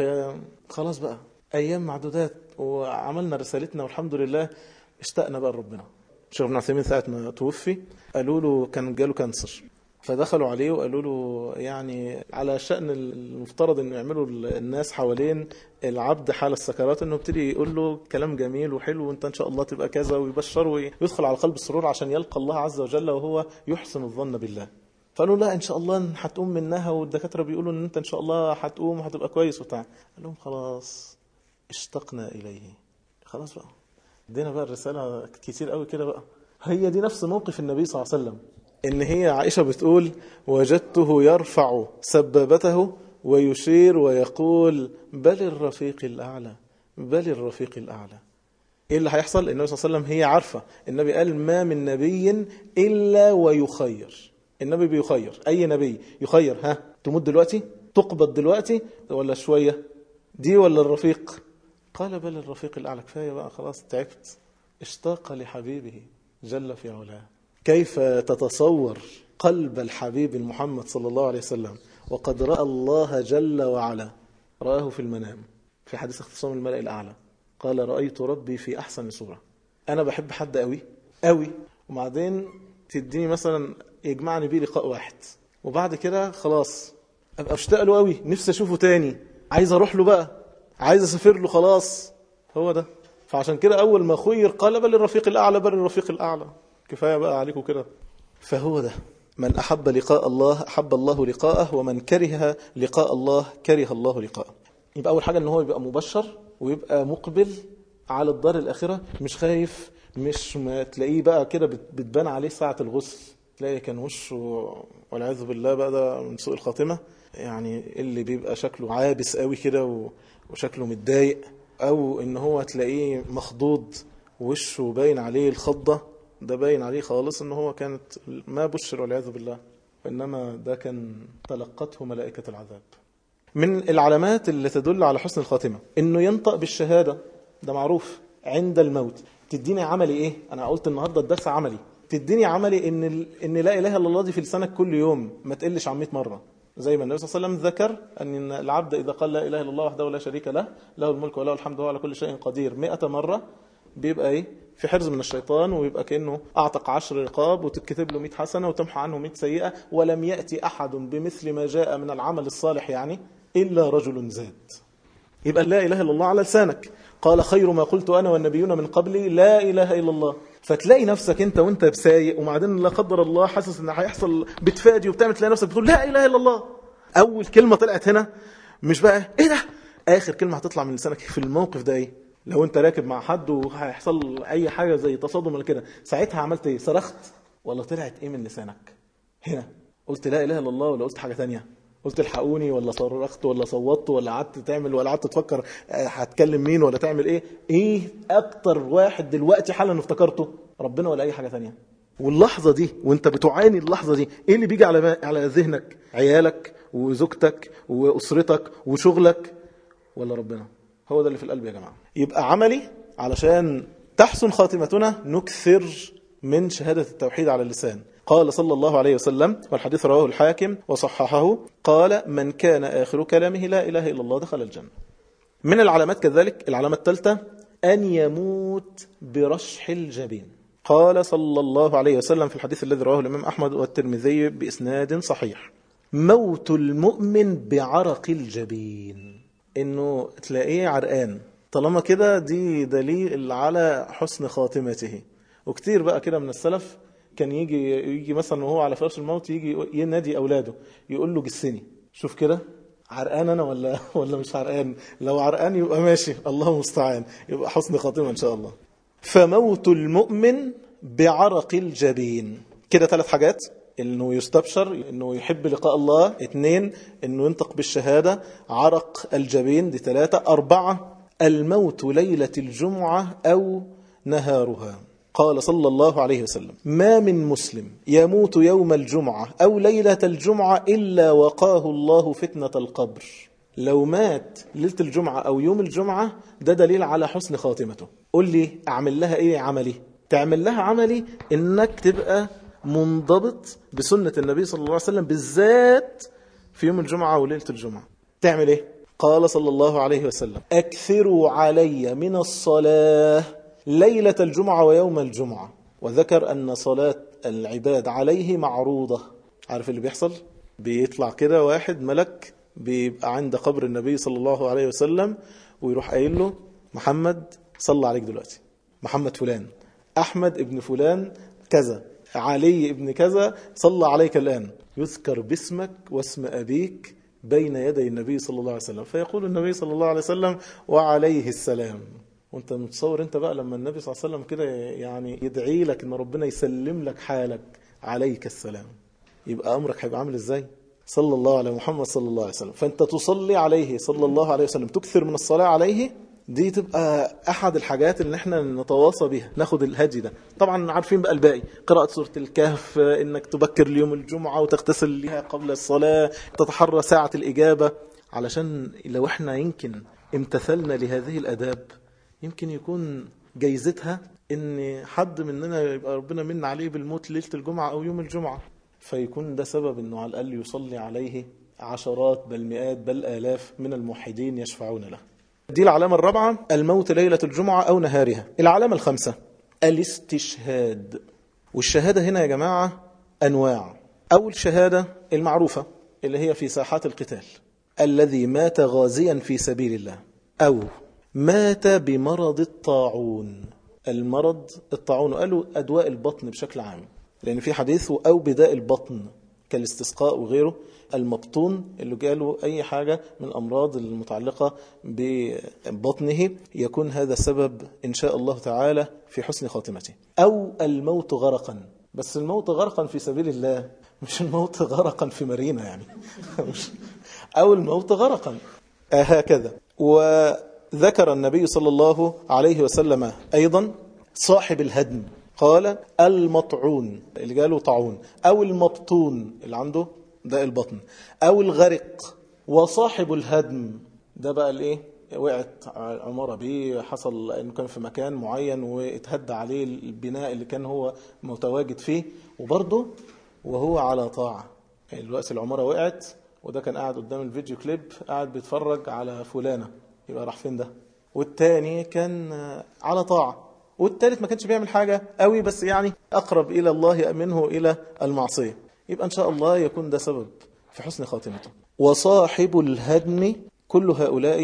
فخلاص بقى ايام معدودات وعملنا رسالتنا والحمد لله اشتقنا بقى لربنا شيخ ابن عثيمين ساعه ما توفي قالوا له كان جاله كانسر فدخلوا عليه وقالوا له يعني على شأن المفترض انه يعملوا الناس حوالين العبد حال السكرات انه ابتدي يقول له كلام جميل وحلو وانت ان شاء الله تبقى كذا ويبشره ويدخل على قلب السرور عشان يلقى الله عز وجل وهو يحسن الظن بالله فقالوا لا ان شاء الله هتقوم منها والدكاتره بيقولوا ان انت ان شاء الله هتقوم وهتبقى كويس وبتاع قال لهم خلاص اشتقنا اليه خلاص بقى ادينا بقى الرساله كتير قوي كده بقى هي دي نفس موقف النبي صلى الله عليه وسلم ان هي عائشة بتقول وجدته يرفع سبابته ويشير ويقول بل الرفيق الأعلى بل الرفيق الأعلى ايه اللي هيحصل النبي صلى الله عليه وسلم هي عارفة النبي قال ما من نبي إلا ويخير النبي بيخير أي نبي يخير ها تموت دلوقتي تقبض دلوقتي ولا شوية دي ولا الرفيق قال بل الرفيق الأعلى كفاية بقى خلاص تعبت اشتاق لحبيبه جل في علاه كيف تتصور قلب الحبيب المحمد صلى الله عليه وسلم وقد رأى الله جل وعلا رآه في المنام في حديث اختصام الملأ الأعلى قال رأيت ربي في أحسن صورة أنا بحب حد قوي قوي وبعدين تديني مثلا يجمعني بيه لقاء واحد وبعد كده خلاص أبقى اشتاق له قوي نفسي أشوفه تاني عايز أروح له بقى عايز أسافر له خلاص هو ده فعشان كده أول ما خير قال بل الرفيق الأعلى بل الرفيق الأعلى كفاية بقى عليكم كده فهو ده من أحب لقاء الله أحب الله لقاءه ومن كره لقاء الله كره الله لقاءه يبقى أول حاجة أن هو يبقى مبشر ويبقى مقبل على الدار الآخرة مش خايف مش ما تلاقيه بقى كده بتبان عليه ساعة الغسل تلاقي كان وشه والعياذ بالله بقى ده من سوء الخاتمة يعني اللي بيبقى شكله عابس قوي كده وشكله متضايق أو إن هو تلاقيه مخضوض وشه باين عليه الخضة ده باين عليه خالص ان هو كانت ما بشر والعياذ بالله انما ده كان تلقته ملائكه العذاب من العلامات اللي تدل على حسن الخاتمه انه ينطق بالشهاده ده معروف عند الموت تديني عملي ايه انا قلت النهارده الدرس عملي تديني عملي ان ان لا اله الا الله دي في لسانك كل يوم ما تقلش عن 100 مره زي ما النبي صلى الله عليه وسلم ذكر ان العبد اذا قال لا اله الا الله وحده لا شريك له له الملك وله الحمد وهو على كل شيء قدير 100 مره بيبقى ايه في حرز من الشيطان ويبقى كأنه أعتق عشر رقاب وتتكتب له 100 حسنة وتمحى عنه 100 سيئة ولم يأتي أحد بمثل ما جاء من العمل الصالح يعني إلا رجل زاد يبقى لا إله إلا الله على لسانك قال خير ما قلت أنا والنبيون من قبلي لا إله إلا الله فتلاقي نفسك انت وانت بسايق وبعدين لا قدر الله حاسس ان هيحصل بتفادي وبتعمل تلاقي نفسك بتقول لا اله الا الله اول كلمه طلعت هنا مش بقى ايه ده اخر كلمه هتطلع من لسانك في الموقف ده ايه لو انت راكب مع حد وهيحصل اي حاجه زي تصادم ولا كده ساعتها عملت ايه صرخت ولا طلعت ايه من لسانك هنا قلت لا اله الا الله ولا قلت حاجه تانية قلت الحقوني ولا صرخت ولا صوتت ولا قعدت تعمل ولا قعدت تفكر هتكلم مين ولا تعمل ايه ايه اكتر واحد دلوقتي حالا افتكرته ربنا ولا اي حاجه تانية واللحظه دي وانت بتعاني اللحظه دي ايه اللي بيجي على على ذهنك عيالك وزوجتك واسرتك وشغلك ولا ربنا هو ده اللي في القلب يا جماعه يبقى عملي علشان تحسن خاتمتنا نكثر من شهاده التوحيد على اللسان قال صلى الله عليه وسلم والحديث رواه الحاكم وصححه قال من كان آخر كلامه لا إله إلا الله دخل الجنة من العلامات كذلك العلامة الثالثة أن يموت برشح الجبين قال صلى الله عليه وسلم في الحديث الذي رواه الإمام أحمد والترمذي بإسناد صحيح موت المؤمن بعرق الجبين إنه تلاقيه عرقان طالما كده دي دليل على حسن خاتمته وكتير بقى كده من السلف كان يجي يجي مثلا وهو على فراش الموت يجي ينادي اولاده يقول له جسني شوف كده عرقان انا ولا ولا مش عرقان لو عرقان يبقى ماشي الله المستعان يبقى حسن خاتمه ان شاء الله فموت المؤمن بعرق الجبين كده ثلاث حاجات انه يستبشر انه يحب لقاء الله اثنين انه ينطق بالشهاده عرق الجبين دي ثلاثه اربعه الموت ليله الجمعه او نهارها قال صلى الله عليه وسلم ما من مسلم يموت يوم الجمعة أو ليلة الجمعة إلا وقاه الله فتنة القبر لو مات ليلة الجمعة أو يوم الجمعة ده دليل على حسن خاتمته قل لي أعمل لها إيه عملي تعمل لها عملي إنك تبقى منضبط بسنة النبي صلى الله عليه وسلم بالذات في يوم الجمعة وليلة الجمعة تعمل إيه قال صلى الله عليه وسلم أكثروا علي من الصلاة ليلة الجمعة ويوم الجمعة وذكر أن صلاة العباد عليه معروضة عارف اللي بيحصل بيطلع كده واحد ملك بيبقى عند قبر النبي صلى الله عليه وسلم ويروح قايل له محمد صلى عليك دلوقتي محمد فلان أحمد ابن فلان كذا علي ابن كذا صلى عليك الآن يذكر باسمك واسم أبيك بين يدي النبي صلى الله عليه وسلم فيقول النبي صلى الله عليه وسلم وعليه السلام وانت متصور انت بقى لما النبي صلى الله عليه وسلم كده يعني يدعي لك ان ربنا يسلم لك حالك عليك السلام يبقى امرك هيبقى عامل ازاي صلى الله على محمد صلى الله عليه وسلم فانت تصلي عليه صلى الله عليه وسلم تكثر من الصلاة عليه دي تبقى احد الحاجات اللي احنا نتواصى بها ناخد الهدي ده طبعا عارفين بقى الباقي قراءة سورة الكهف انك تبكر ليوم الجمعة وتغتسل لها قبل الصلاة تتحرى ساعة الاجابة علشان لو احنا يمكن امتثلنا لهذه الاداب يمكن يكون جايزتها ان حد مننا يبقى ربنا من عليه بالموت ليله الجمعه او يوم الجمعه فيكون ده سبب انه على الاقل يصلي عليه عشرات بل مئات بل الاف من الموحدين يشفعون له. دي العلامه الرابعه الموت ليله الجمعه او نهارها. العلامه الخامسه الاستشهاد. والشهاده هنا يا جماعه انواع. اول شهاده المعروفه اللي هي في ساحات القتال. الذي مات غازيا في سبيل الله او مات بمرض الطاعون المرض الطاعون قالوا أدواء البطن بشكل عام لأن في حديث أو بداء البطن كالاستسقاء وغيره المبطون اللي قالوا أي حاجة من الأمراض المتعلقة ببطنه يكون هذا سبب إن شاء الله تعالى في حسن خاتمته أو الموت غرقا بس الموت غرقا في سبيل الله مش الموت غرقا في مارينا يعني أو الموت غرقا هكذا و ذكر النبي صلى الله عليه وسلم أيضا صاحب الهدم قال المطعون اللي قالوا طاعون أو المبطون اللي عنده داء البطن أو الغرق وصاحب الهدم ده بقى الايه وقعت عمارة بيه حصل انه كان في مكان معين واتهدى عليه البناء اللي كان هو متواجد فيه وبرضه وهو على طاعة الوقت العمارة وقعت وده كان قاعد قدام الفيديو كليب قاعد بيتفرج على فلانة يبقى راح فين ده والتاني كان على طاعة والتالت ما كانش بيعمل حاجة قوي بس يعني أقرب إلى الله منه إلى المعصية يبقى إن شاء الله يكون ده سبب في حسن خاتمته وصاحب الهدم كل هؤلاء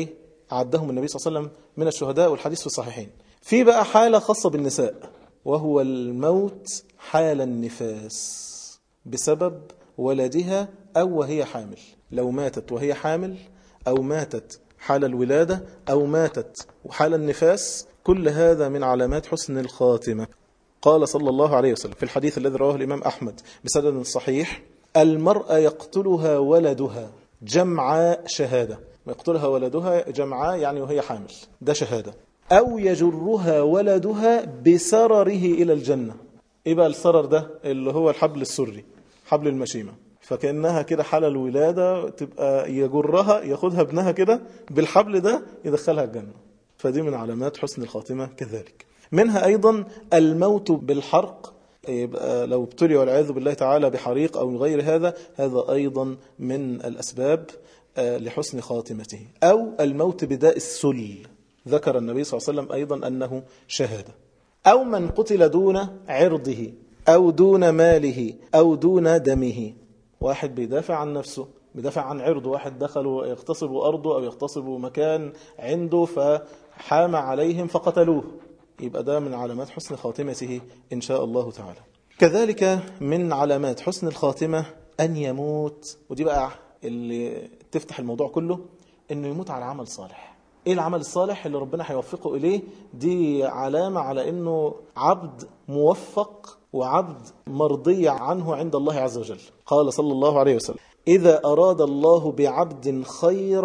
عدهم النبي صلى الله عليه وسلم من الشهداء والحديث في الصحيحين في بقى حالة خاصة بالنساء وهو الموت حال النفاس بسبب ولدها أو وهي حامل لو ماتت وهي حامل أو ماتت حال الولادة أو ماتت وحال النفاس كل هذا من علامات حسن الخاتمة قال صلى الله عليه وسلم في الحديث الذي رواه الإمام أحمد بسند صحيح المرأة يقتلها ولدها جمع شهادة يقتلها ولدها جمعاء يعني وهي حامل ده شهادة أو يجرها ولدها بسرره إلى الجنة إيه بقى السرر ده اللي هو الحبل السري حبل المشيمة فكأنها كده حال الولادة تبقى يجرها ياخدها ابنها كده بالحبل ده يدخلها الجنة فدي من علامات حسن الخاتمة كذلك منها أيضا الموت بالحرق يبقى لو ابتلي والعياذ بالله تعالى بحريق أو غير هذا هذا أيضا من الأسباب لحسن خاتمته أو الموت بداء السل ذكر النبي صلى الله عليه وسلم أيضا أنه شهادة أو من قتل دون عرضه أو دون ماله أو دون دمه واحد بيدافع عن نفسه بيدافع عن عرضه واحد دخلوا يغتصبوا أرضه أو يغتصبوا مكان عنده فحام عليهم فقتلوه يبقى ده من علامات حسن خاتمته إن شاء الله تعالى كذلك من علامات حسن الخاتمة أن يموت ودي بقى اللي تفتح الموضوع كله أنه يموت على عمل صالح ايه العمل الصالح اللي ربنا هيوفقه اليه دي علامة على انه عبد موفق وعبد مرضي عنه عند الله عز وجل قال صلى الله عليه وسلم إذا أراد الله بعبد خير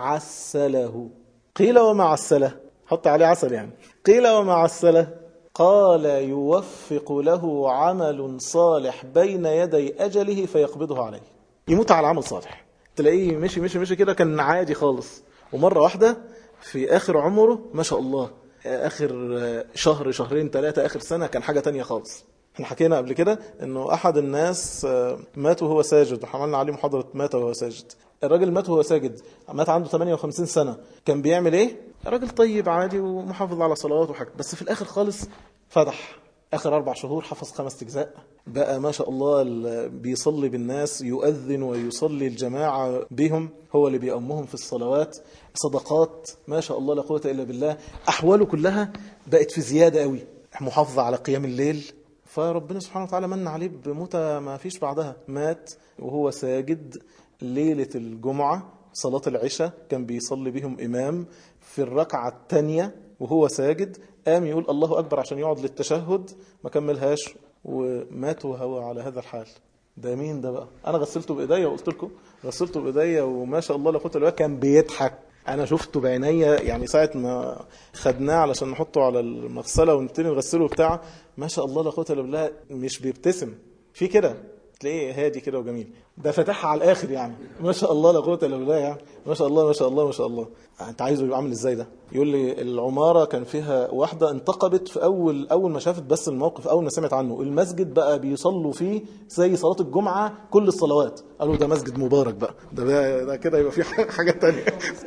عسله قيل وما عسله حط عليه عسل يعني قيل وما عسله قال يوفق له عمل صالح بين يدي أجله فيقبضه عليه يموت على عمل صالح تلاقيه مشي مشي مشي كده كان عادي خالص ومرة واحدة في آخر عمره ما شاء الله آخر شهر شهرين ثلاثة آخر سنة كان حاجة تانية خالص احنا حكينا قبل كده انه احد الناس مات وهو ساجد وحملنا عليه محاضرة مات وهو ساجد الراجل مات وهو ساجد مات عنده 58 سنة كان بيعمل ايه راجل طيب عادي ومحافظ على صلوات وحاجة بس في الاخر خالص فتح اخر اربع شهور حفظ خمس اجزاء بقى ما شاء الله بيصلي بالناس يؤذن ويصلي الجماعة بهم هو اللي بيأمهم في الصلوات صدقات ما شاء الله لا قوة إلا بالله أحواله كلها بقت في زيادة قوي محافظة على قيام الليل فربنا سبحانه وتعالى من عليه بموتة ما فيش بعدها مات وهو ساجد ليلة الجمعة صلاة العشاء كان بيصلي بهم إمام في الركعة الثانية وهو ساجد قام يقول الله أكبر عشان يقعد للتشهد ما كملهاش ومات وهو على هذا الحال ده مين ده بقى انا غسلته بايديا وقلت لكم غسلته بايديا وما شاء الله لا قوه الا كان بيضحك انا شفته بعينيا يعني ساعه ما خدناه علشان نحطه على المغسله ونبتدي نغسله بتاع ما شاء الله لا قوه الا بالله مش بيبتسم في كده تلاقيه هادي كده وجميل ده فتحها على الاخر يعني ما شاء الله لا قوه الا بالله يعني ما شاء الله ما شاء الله ما شاء الله انت عايزه يبقى عامل ازاي ده يقول لي العماره كان فيها واحده انتقبت في اول اول ما شافت بس الموقف اول ما سمعت عنه المسجد بقى بيصلوا فيه زي صلاه الجمعه كل الصلوات قالوا ده مسجد مبارك بقى ده ده, ده كده يبقى في حاجه ثانيه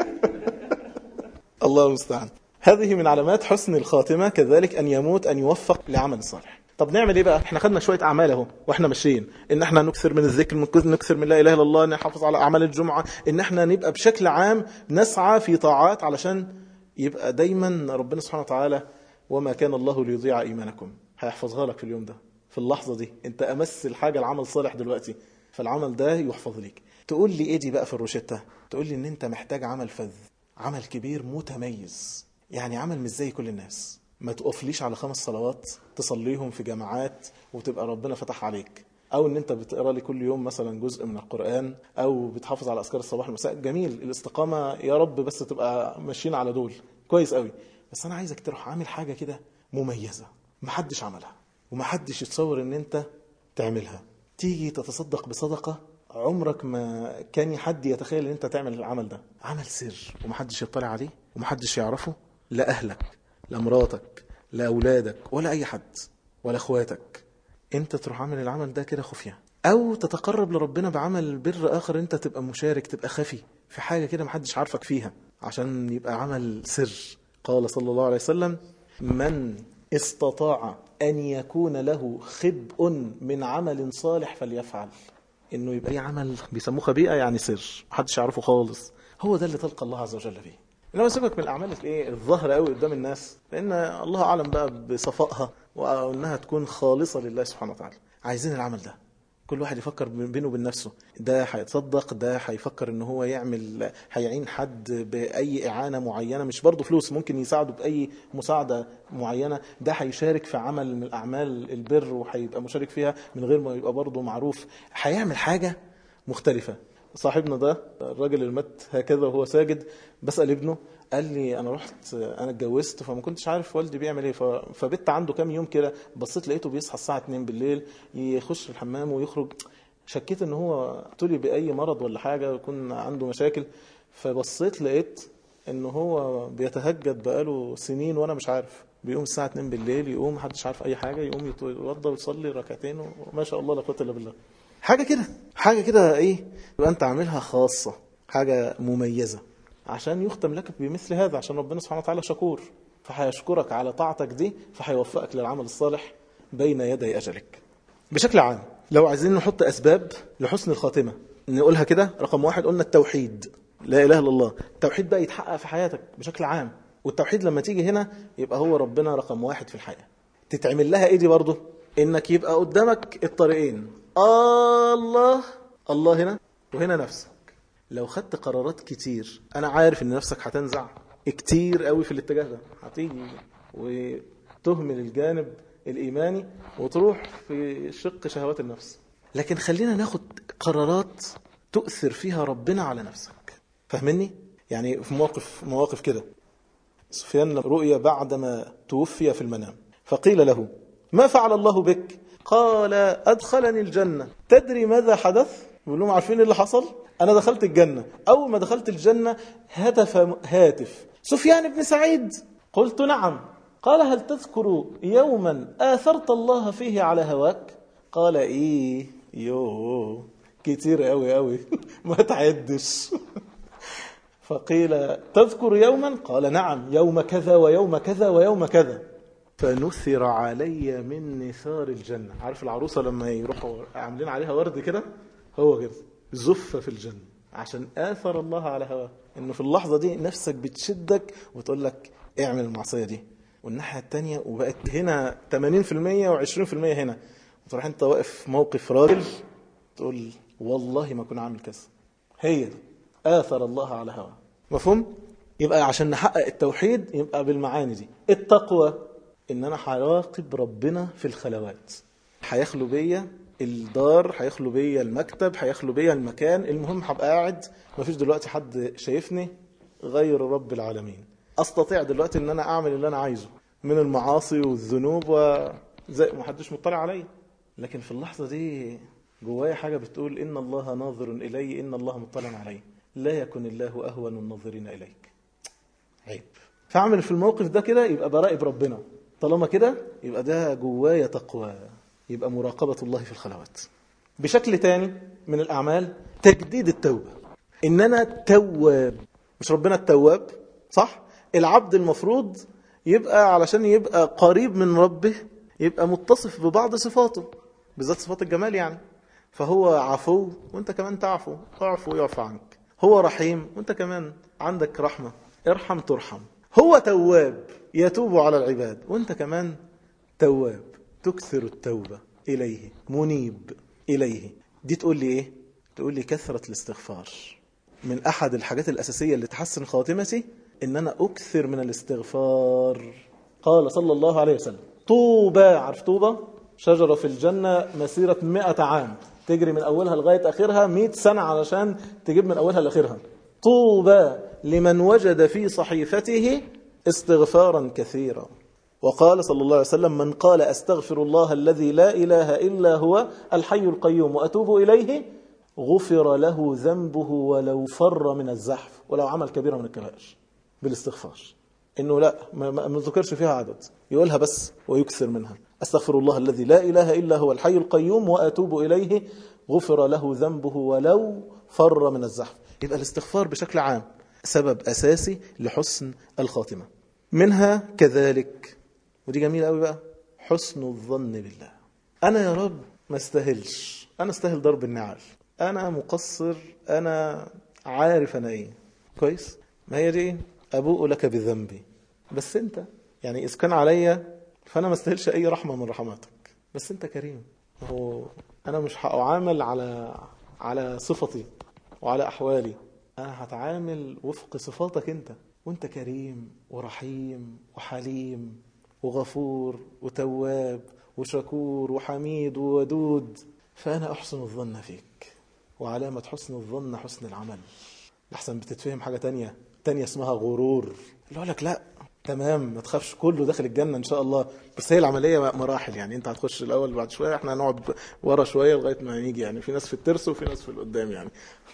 الله المستعان هذه من علامات حسن الخاتمه كذلك ان يموت ان يوفق لعمل صالح طب نعمل ايه بقى احنا خدنا شويه اعمال اهو واحنا ماشيين ان احنا نكثر من الذكر نكثر من لا اله الا الله نحافظ على اعمال الجمعه ان احنا نبقى بشكل عام نسعى في طاعات علشان يبقى دايما ربنا سبحانه وتعالى وما كان الله ليضيع ايمانكم هيحفظها لك في اليوم ده في اللحظه دي انت امس الحاجه العمل صالح دلوقتي فالعمل ده يحفظ ليك تقول لي ايه دي بقى في الروشته تقول لي ان انت محتاج عمل فذ عمل كبير متميز يعني عمل مش زي كل الناس ما تقفليش على خمس صلوات تصليهم في جماعات وتبقى ربنا فتح عليك او ان انت بتقرا لي كل يوم مثلا جزء من القران او بتحافظ على اذكار الصباح والمساء جميل الاستقامه يا رب بس تبقى ماشيين على دول كويس قوي بس انا عايزك تروح عامل حاجه كده مميزه محدش عملها ومحدش يتصور ان انت تعملها تيجي تتصدق بصدقه عمرك ما كان حد يتخيل ان انت تعمل العمل ده عمل سر ومحدش يطلع عليه ومحدش يعرفه لا اهلك لا مراتك لا أولادك ولا أي حد ولا أخواتك أنت تروح عامل العمل ده كده خفية أو تتقرب لربنا بعمل بر آخر أنت تبقى مشارك تبقى خفي في حاجة كده محدش عارفك فيها عشان يبقى عمل سر قال صلى الله عليه وسلم من استطاع أن يكون له خبء من عمل صالح فليفعل إنه يبقى أي عمل بيسموه خبيئة يعني سر محدش يعرفه خالص هو ده اللي تلقى الله عز وجل فيه انما سيبك من الاعمال الايه الظاهره قوي قدام الناس لان الله اعلم بقى بصفائها وانها تكون خالصه لله سبحانه وتعالى عايزين العمل ده كل واحد يفكر بينه وبين نفسه ده هيتصدق ده هيفكر ان هو يعمل هيعين حد باي اعانه معينه مش برضه فلوس ممكن يساعده باي مساعده معينه ده هيشارك في عمل من اعمال البر وهيبقى مشارك فيها من غير ما يبقى برضه معروف هيعمل حاجه مختلفه صاحبنا ده الراجل اللي مات هكذا وهو ساجد بسال ابنه قال لي انا رحت انا اتجوزت فما كنتش عارف والدي بيعمل ايه فبت عنده كام يوم كده بصيت لقيته بيصحى الساعه 2 بالليل يخش الحمام ويخرج شكيت ان هو ابتلي باي مرض ولا حاجه يكون عنده مشاكل فبصيت لقيت ان هو بيتهجد بقاله سنين وانا مش عارف بيقوم الساعه 2 بالليل يقوم محدش عارف اي حاجه يقوم يتوضى ويصلي ركعتين وما شاء الله لا قوه الا بالله حاجه كده حاجه كده ايه يبقى انت عاملها خاصه حاجه مميزه عشان يختم لك بمثل هذا عشان ربنا سبحانه وتعالى شكور فهيشكرك على طاعتك دي فهيوفقك للعمل الصالح بين يدي أجلك بشكل عام لو عايزين نحط أسباب لحسن الخاتمة نقولها كده رقم واحد قلنا التوحيد لا إله إلا الله التوحيد بقى يتحقق في حياتك بشكل عام والتوحيد لما تيجي هنا يبقى هو ربنا رقم واحد في الحياة تتعمل لها ايه دي برضه انك يبقى قدامك الطريقين الله الله هنا وهنا نفسك لو خدت قرارات كتير انا عارف ان نفسك هتنزع كتير قوي في الاتجاه ده هتيجي وتهمل الجانب الايماني وتروح في شق شهوات النفس لكن خلينا ناخد قرارات تؤثر فيها ربنا على نفسك فاهمني يعني في مواقف مواقف كده سفيان رؤيا بعدما توفي في المنام فقيل له ما فعل الله بك قال أدخلني الجنة تدري ماذا حدث بيقول لهم عارفين اللي حصل أنا دخلت الجنة أول ما دخلت الجنة هتف هاتف سفيان بن سعيد قلت نعم قال هل تذكر يوما آثرت الله فيه على هواك قال إيه يو كتير قوي قوي ما تعدش فقيل تذكر يوما قال نعم يوم كذا ويوم كذا ويوم كذا فنثر علي من نثار الجنة عارف العروسة لما يروحوا عاملين عليها ورد كده هو كده زف في الجنة عشان آثر الله على هواه انه في اللحظة دي نفسك بتشدك وتقول لك اعمل المعصية دي والناحية التانية وبقت هنا 80% و20% هنا وتروح انت واقف موقف راجل تقول والله ما كنا عامل كذا هي دي آثر الله على هواه مفهوم؟ يبقى عشان نحقق التوحيد يبقى بالمعاني دي التقوى ان انا هراقب ربنا في الخلوات هيخلو بيا الدار هيخلو بيا المكتب هيخلو بيا المكان المهم هبقى قاعد مفيش دلوقتي حد شايفني غير رب العالمين استطيع دلوقتي ان انا اعمل اللي انا عايزه من المعاصي والذنوب وزي ما حدش مطلع عليا لكن في اللحظه دي جوايا حاجه بتقول ان الله ناظر الي ان الله مطلع علي لا يكن الله اهون الناظرين اليك عيب فاعمل في الموقف ده كده يبقى براقب ربنا طالما كده يبقى ده جوايا تقوى يبقى مراقبة الله في الخلوات بشكل تاني من الأعمال تجديد التوبة إن أنا تواب مش ربنا التواب صح العبد المفروض يبقى علشان يبقى قريب من ربه يبقى متصف ببعض صفاته بالذات صفات الجمال يعني فهو عفو وانت كمان تعفو اعفو ويعفى عنك هو رحيم وانت كمان عندك رحمة ارحم ترحم هو تواب يتوب على العباد وانت كمان تواب تكثر التوبة إليه منيب إليه دي تقول لي إيه؟ تقول لي كثرة الاستغفار من أحد الحاجات الأساسية اللي تحسن خاتمتي إن أنا أكثر من الاستغفار قال صلى الله عليه وسلم طوبى عارف طوبى شجرة في الجنة مسيرة مئة عام تجري من أولها لغاية آخرها مئة سنة علشان تجيب من أولها لآخرها طوبى لمن وجد في صحيفته استغفارا كثيرا وقال صلى الله عليه وسلم من قال أستغفر الله الذي لا إله إلا هو الحي القيوم وأتوب إليه غفر له ذنبه ولو فر من الزحف ولو عمل كبيرة من الكبائر بالاستغفار إنه لا ما ذكرش فيها عدد يقولها بس ويكثر منها أستغفر الله الذي لا إله إلا هو الحي القيوم وأتوب إليه غفر له ذنبه ولو فر من الزحف يبقى الاستغفار بشكل عام سبب أساسي لحسن الخاتمة منها كذلك ودي جميلة قوي بقى حسن الظن بالله أنا يا رب ما استاهلش أنا استاهل ضرب النعال أنا مقصر أنا عارف أنا إيه كويس ما هي دي أبوء لك بذنبي بس أنت يعني إذا كان عليا فأنا ما استاهلش أي رحمة من رحماتك بس أنت كريم هو أنا مش هأعامل على على صفتي وعلى أحوالي أنا هتعامل وفق صفاتك أنت وأنت كريم ورحيم وحليم وغفور وتواب وشكور وحميد وودود فأنا أحسن الظن فيك وعلامة حسن الظن حسن العمل أحسن بتتفهم حاجة تانية تانية اسمها غرور اللي يقول لك لا تمام ما تخافش كله داخل الجنة إن شاء الله بس هي العملية مراحل يعني أنت هتخش الأول بعد شوية إحنا هنقعد ورا شوية لغاية ما نيجي يعني في ناس في الترس وفي ناس في القدام يعني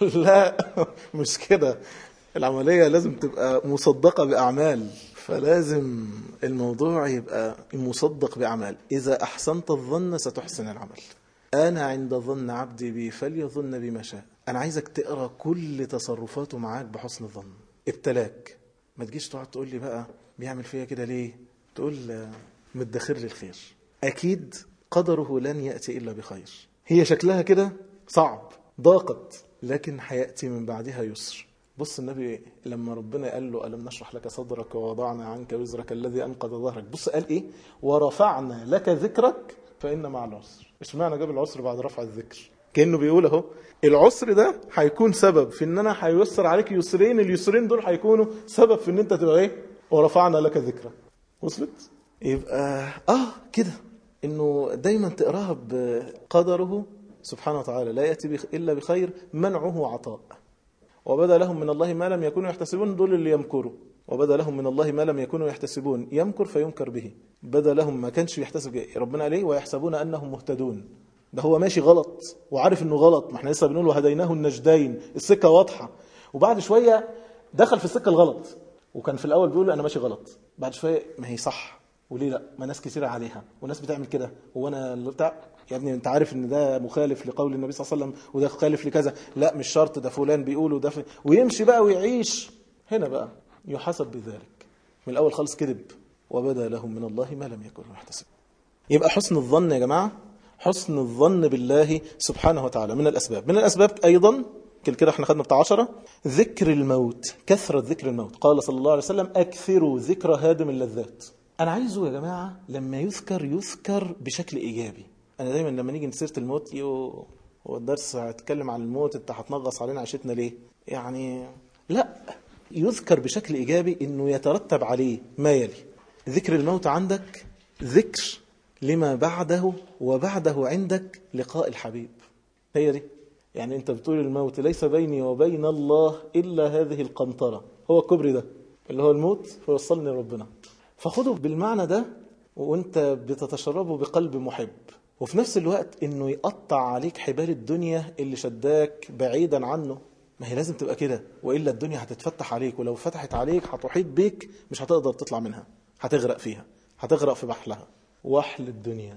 لا مش كده العملية لازم تبقى مصدقة بأعمال فلازم الموضوع يبقى مصدق بأعمال إذا أحسنت الظن ستحسن العمل أنا عند ظن عبدي بي فليظن بما شاء أنا عايزك تقرأ كل تصرفاته معاك بحسن الظن ابتلاك ما تجيش تقعد تقول لي بقى بيعمل فيا كده ليه تقول مدخر لي الخير أكيد قدره لن يأتي إلا بخير هي شكلها كده صعب ضاقت لكن هيأتي من بعدها يسر بص النبي لما ربنا قال له ألم نشرح لك صدرك ووضعنا عنك وزرك الذي أنقذ ظهرك بص قال إيه ورفعنا لك ذكرك فإن مع العسر اشمعنى جاب العسر بعد رفع الذكر كأنه بيقول اهو العسر ده هيكون سبب في ان انا هيسر عليك يسرين اليسرين دول هيكونوا سبب في ان انت تبقى ايه ورفعنا لك ذكرك وصلت يبقى اه كده انه دايما تقراها بقدره سبحانه وتعالى لا ياتي الا بخير منعه عطاء وبدا لهم من الله ما لم يكونوا يحتسبون دول اللي يمكروا وبدا لهم من الله ما لم يكونوا يحتسبون يمكر فينكر به بدا لهم ما كانش يحتسب ربنا عليه ويحسبون انهم مهتدون ده هو ماشي غلط وعارف انه غلط ما احنا لسه بنقول وهديناه النجدين السكه واضحه وبعد شويه دخل في السكه الغلط وكان في الاول بيقول انا ماشي غلط بعد شويه ما هي صح وليه لا ما ناس كثيره عليها وناس بتعمل كده هو انا بتاع يا ابني انت عارف ان ده مخالف لقول النبي صلى الله عليه وسلم وده مخالف لكذا لا مش شرط ده فلان بيقول وده في... ويمشي بقى ويعيش هنا بقى يحاسب بذلك من الاول خالص كذب وبدا لهم من الله ما لم يكونوا يحتسبون يبقى حسن الظن يا جماعه حسن الظن بالله سبحانه وتعالى من الاسباب من الاسباب ايضا كل كده احنا خدنا بتاع عشرة ذكر الموت كثرة ذكر الموت قال صلى الله عليه وسلم أكثروا ذكر هادم اللذات أنا عايزه يا جماعة لما يذكر يذكر بشكل إيجابي أنا دايما لما نيجي نسيرة الموت يو هو الدرس هيتكلم عن الموت انت هتنغص علينا عيشتنا ليه يعني لا يذكر بشكل إيجابي أنه يترتب عليه ما يلي ذكر الموت عندك ذكر لما بعده وبعده عندك لقاء الحبيب هي دي يعني انت بتقول الموت ليس بيني وبين الله إلا هذه القنطرة هو الكبر ده اللي هو الموت فيوصلني ربنا فخده بالمعنى ده وانت بتتشربه بقلب محب وفي نفس الوقت انه يقطع عليك حبال الدنيا اللي شداك بعيدا عنه ما هي لازم تبقى كده والا الدنيا هتتفتح عليك ولو فتحت عليك هتحيط بيك مش هتقدر تطلع منها هتغرق فيها هتغرق في بحلها وحل الدنيا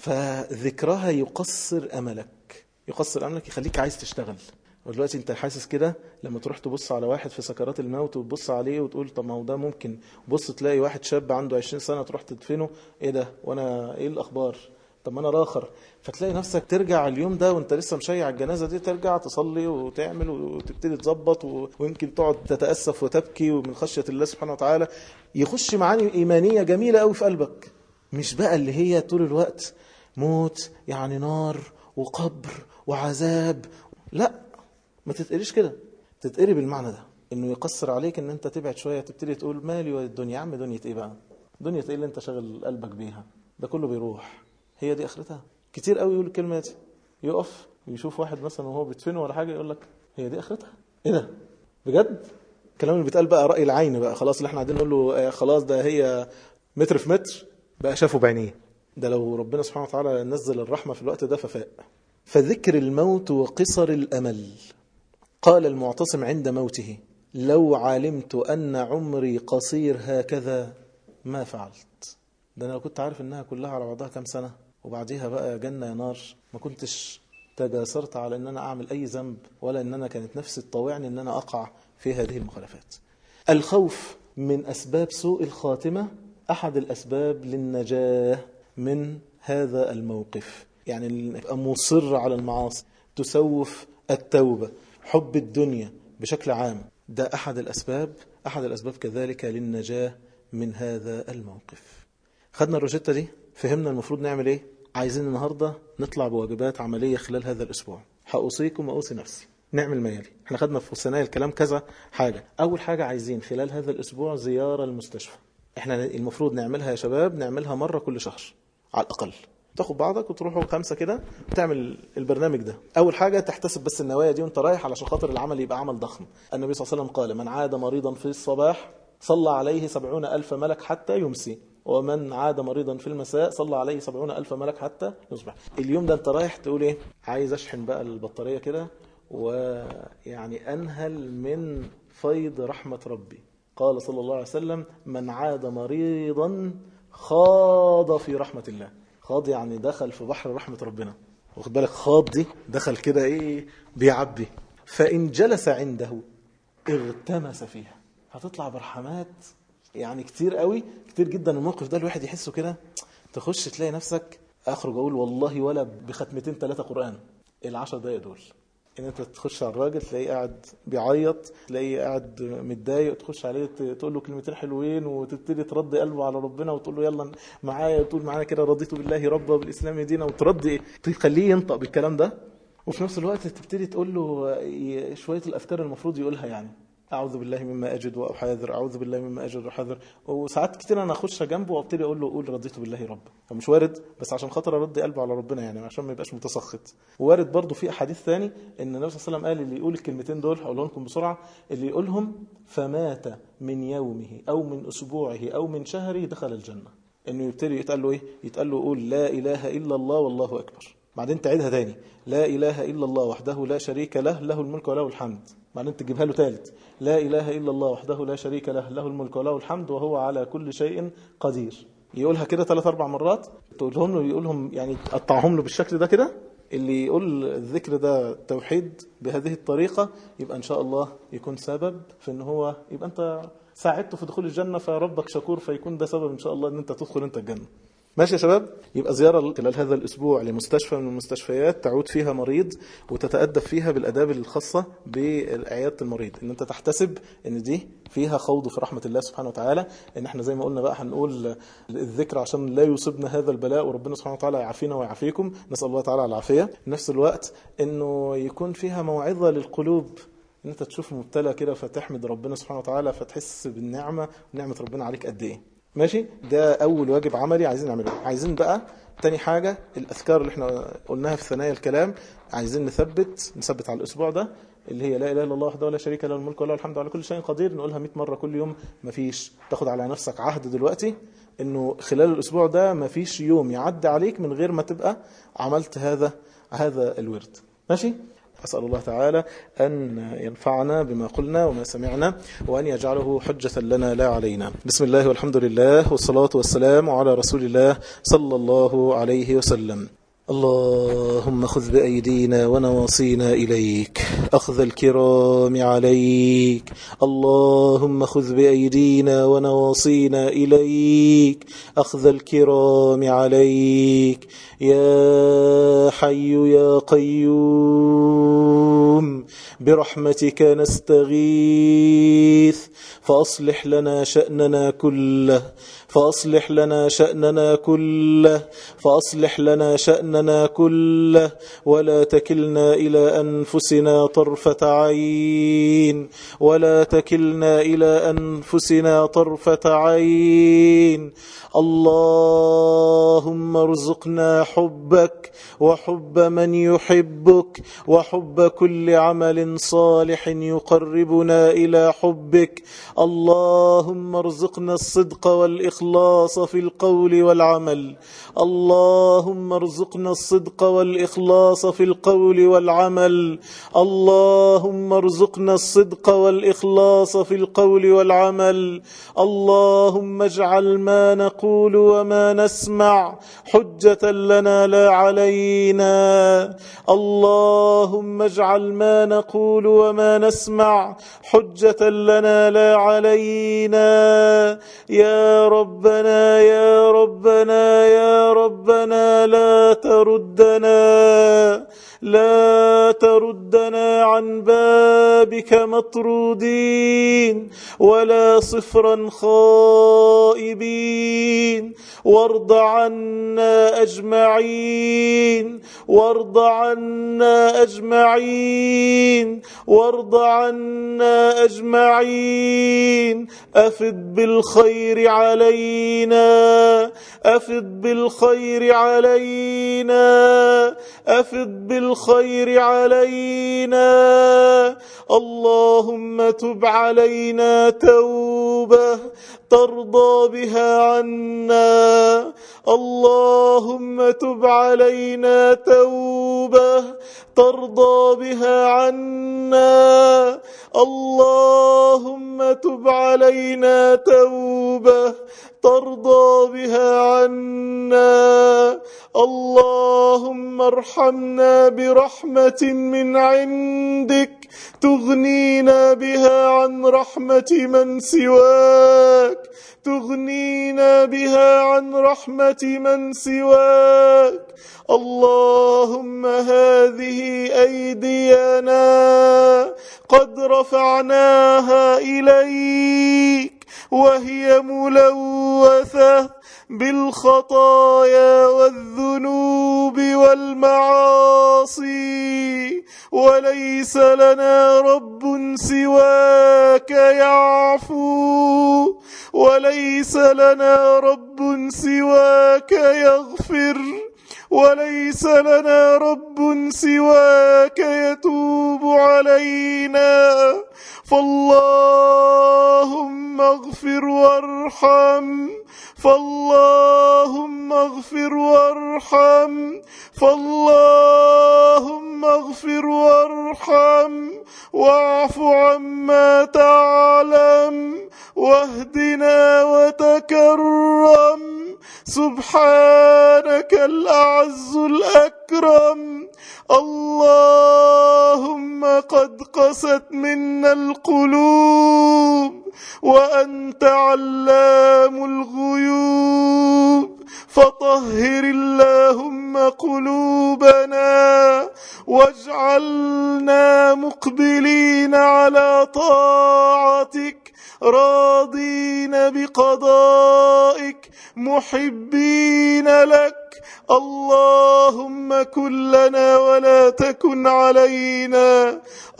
فذكرها يقصر املك يقصر املك يخليك عايز تشتغل ودلوقتي انت حاسس كده لما تروح تبص على واحد في سكرات الموت وتبص عليه وتقول طب ما هو ده ممكن بص تلاقي واحد شاب عنده 20 سنه تروح تدفنه ايه ده وانا ايه الاخبار طب ما انا راخر فتلاقي نفسك ترجع اليوم ده وانت لسه مشيع الجنازه دي ترجع تصلي وتعمل وتبتدي تظبط ويمكن تقعد تتاسف وتبكي ومن خشيه الله سبحانه وتعالى يخش معاني ايمانيه جميله قوي في قلبك مش بقى اللي هي طول الوقت موت يعني نار وقبر وعذاب لا ما تتقريش كده تتقري بالمعنى ده انه يقصر عليك ان انت تبعد شويه تبتدي تقول مالي والدنيا يا عم دنيا ايه بقى دنيا ايه اللي انت شاغل قلبك بيها ده كله بيروح هي دي اخرتها كتير قوي يقول الكلمه دي يقف يشوف واحد مثلا وهو بيدفنه ولا حاجه يقول لك هي دي اخرتها ايه ده بجد الكلام اللي بيتقال بقى راي العين بقى خلاص اللي احنا قاعدين نقول له آه خلاص ده هي متر في متر بقى شافه بعينيه ده لو ربنا سبحانه وتعالى نزل الرحمه في الوقت ده ففاء فذكر الموت وقصر الامل قال المعتصم عند موته لو علمت ان عمري قصير هكذا ما فعلت ده انا لو كنت عارف انها كلها على بعضها كام سنه وبعديها بقى يا جنه يا نار ما كنتش تجاسرت على ان انا اعمل اي ذنب ولا ان انا كانت نفسي تطوعني ان انا اقع في هذه المخالفات الخوف من اسباب سوء الخاتمه احد الاسباب للنجاه من هذا الموقف يعني يبقى مصر على المعاصي تسوف التوبه حب الدنيا بشكل عام ده احد الاسباب أحد الأسباب كذلك للنجاة من هذا الموقف خدنا الروجيتا دي فهمنا المفروض نعمل ايه عايزين النهاردة نطلع بواجبات عملية خلال هذا الأسبوع هأوصيكم وأوصي نفسي نعمل ما يلي احنا خدنا في ثنايا الكلام كذا حاجة أول حاجة عايزين خلال هذا الأسبوع زيارة المستشفى احنا المفروض نعملها يا شباب نعملها مرة كل شهر على الأقل تاخد بعضك وتروحوا خمسة كده وتعمل البرنامج ده أول حاجة تحتسب بس النوايا دي وانت رايح علشان خاطر العمل يبقى عمل ضخم النبي صلى الله عليه وسلم قال من عاد مريضا في الصباح صلى عليه سبعون ألف ملك حتى يمسي ومن عاد مريضا في المساء صلى عليه سبعون ألف ملك حتى يصبح اليوم ده انت رايح تقول ايه عايز اشحن بقى البطارية كده ويعني أنهل من فيض رحمة ربي قال صلى الله عليه وسلم من عاد مريضا خاض في رحمة الله خاض يعني دخل في بحر رحمة ربنا واخد بالك خاض دي دخل كده ايه بيعبي فإن جلس عنده اغتمس فيها هتطلع برحمات يعني كتير قوي كتير جدا الموقف ده الواحد يحسه كده تخش تلاقي نفسك اخرج اقول والله ولا بختمتين ثلاثة قرآن العشر دقايق دول ان انت تخش على الراجل تلاقيه قاعد بيعيط تلاقيه قاعد متضايق تخش عليه تقول له كلمتين حلوين وتبتدي ترضي قلبه على ربنا وتقول له يلا معايا وتقول معانا كده رضيت بالله ربا وبالاسلام دينا وترضي تخليه ينطق بالكلام ده وفي نفس الوقت تبتدي تقول له شويه الاذكار المفروض يقولها يعني اعوذ بالله مما اجد واحاذر اعوذ بالله مما اجد واحاذر وساعات كتير انا اخش جنبه وابتدي اقول له قول رضيت بالله رب فمش وارد بس عشان خاطر ارد قلبه على ربنا يعني عشان ما يبقاش متسخط وارد برضه في احاديث ثاني ان النبي صلى الله عليه وسلم قال اللي يقول الكلمتين دول هقولهم لكم بسرعه اللي يقولهم فمات من يومه او من اسبوعه او من شهره دخل الجنه انه يبتدي يتقال له ايه يتقال له قول لا اله الا الله والله اكبر بعدين تعيدها تاني لا إله إلا الله وحده لا شريك له له الملك وله الحمد بعدين تجيبها له ثالث لا إله إلا الله وحده لا شريك له له الملك وله الحمد وهو على كل شيء قدير يقولها كده ثلاث أربع مرات تقولهم له يقولهم يعني تقطعهم له بالشكل ده كده اللي يقول الذكر ده توحيد بهذه الطريقة يبقى إن شاء الله يكون سبب في إن هو يبقى أنت ساعدته في دخول الجنة فربك شكور فيكون ده سبب إن شاء الله إن أنت تدخل أنت الجنة ماشي يا شباب يبقى زيارة خلال هذا الأسبوع لمستشفى من المستشفيات تعود فيها مريض وتتأدب فيها بالأداب الخاصة بعيادة المريض إن أنت تحتسب إن دي فيها خوض في رحمة الله سبحانه وتعالى إن احنا زي ما قلنا بقى هنقول الذكر عشان لا يصيبنا هذا البلاء وربنا سبحانه وتعالى يعافينا ويعافيكم نسأل الله تعالى العافية نفس الوقت إنه يكون فيها موعظة للقلوب ان انت تشوف مبتلى كده فتحمد ربنا سبحانه وتعالى فتحس بالنعمة ونعمة ربنا عليك قد ايه ماشي ده اول واجب عملي عايزين نعمله عايزين بقى تاني حاجة الأذكار اللي احنا قلناها في ثنايا الكلام عايزين نثبت نثبت على الأسبوع ده اللي هي لا إله إلا الله وحده ولا شريك له الملك وله الحمد على كل شيء قدير نقولها 100 مرة كل يوم مفيش تاخد على نفسك عهد دلوقتي إنه خلال الأسبوع ده مفيش يوم يعدي عليك من غير ما تبقى عملت هذا هذا الورد ماشي أسأل الله تعالى أن ينفعنا بما قلنا وما سمعنا وأن يجعله حجة لنا لا علينا بسم الله والحمد لله والصلاة والسلام على رسول الله صلى الله عليه وسلم اللهم خذ بأيدينا ونواصينا إليك أخذ الكرام عليك اللهم خذ بأيدينا ونواصينا إليك أخذ الكرام عليك يا حي يا قيوم برحمتك نستغيث فأصلح لنا شأننا كله فأصلح لنا شأننا كله فأصلح لنا شأننا كله ولا تكلنا إلى أنفسنا طرفة عين ولا تكلنا إلى أنفسنا طرفة عين اللهم ارزقنا حبك وحب من يحبك وحب كل عمل صالح يقربنا إلى حبك اللهم ارزقنا الصدق والإخلاص في القول والعمل اللهم ارزقنا الصدق والإخلاص في القول والعمل اللهم ارزقنا الصدق والإخلاص في القول والعمل اللهم اجعل ما نقول وما نسمع حجة لنا لا علينا اللهم اجعل ما نقول وما نسمع حجة لنا لا علينا يا ربنا يا ربنا يا ربنا لا تردنا لا تردنا عن بابك مطرودين ولا صفرا خائبين وارض عنا أجمعين وارض عنا أجمعين وارض عنا أجمعين أفد بالخير علينا أفد بالخير علينا أفد بالخير علينا اللهم تب علينا توبة ترضى بها عنا اللهم تب علينا توبة ترضى بها عنا اللهم تب علينا توبة ترضى بها عنا اللهم ارحمنا برحمة من عندك تغنينا بها عن رحمة من سواك تغنينا بها عن رحمة من سواك اللهم هذه أيدينا قد رفعناها إليك وهي ملوثة بالخطايا والذنوب والمعاصي وليس لنا رب سواك يعفو وليس لنا رب سواك يغفر وليس لنا رب سواك يتوب علينا فاللهم اغفر وارحم فاللهم اغفر وارحم فاللهم اغفر وارحم واعف عما تعلم واهدنا وتكرم سبحانك الأعز الأكرم اللهم قد قست منا القلوب وأنت علام الغيوب فطهر اللهم قلوبنا واجعلنا مقبلين على طاعتك راضين بقضائك محبين لك اللهم كن لنا ولا تكن علينا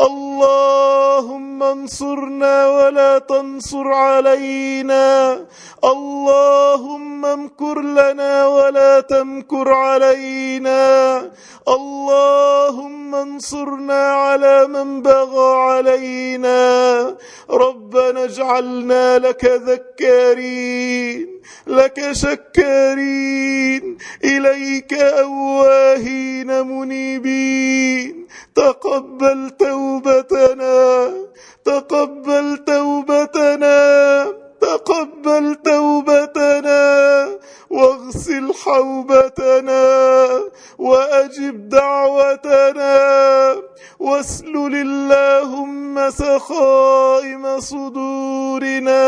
اللهم انصرنا ولا تنصر علينا اللهم امكر لنا ولا تمكر علينا اللهم انصرنا على من بغى علينا ربنا اجعلنا لك ذكارين لك شكارين إليك أواهين منيبين تقبل توبتنا تقبل توبتنا تقبل توبتنا واغسل حوبتنا وأجب دعوتنا واسلل اللهم سخائم صدورنا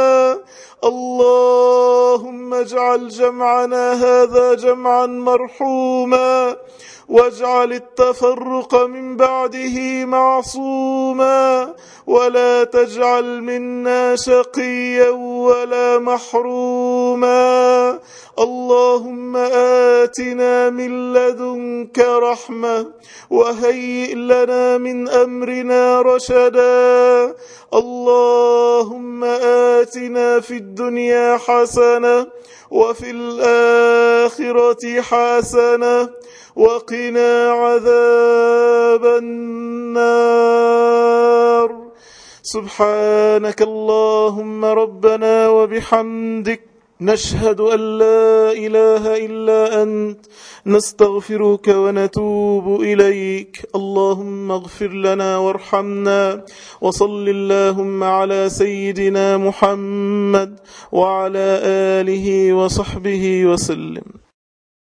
اللهم اجعل جمعنا هذا جمعا مرحوما واجعل التفرق من بعده معصوما ولا تجعل منا شقيا ولا محروما اللهم آتنا من لدنك رحمة وهيئ لنا من أمرنا رشدا اللهم آتنا في الدنيا حسنة وفي الآخرة حسنة وقنا عذاب النار سبحانك اللهم ربنا وبحمدك نشهد أن لا إله إلا أنت نستغفرك ونتوب إليك اللهم اغفر لنا وارحمنا وصل اللهم على سيدنا محمد وعلى آله وصحبه وسلم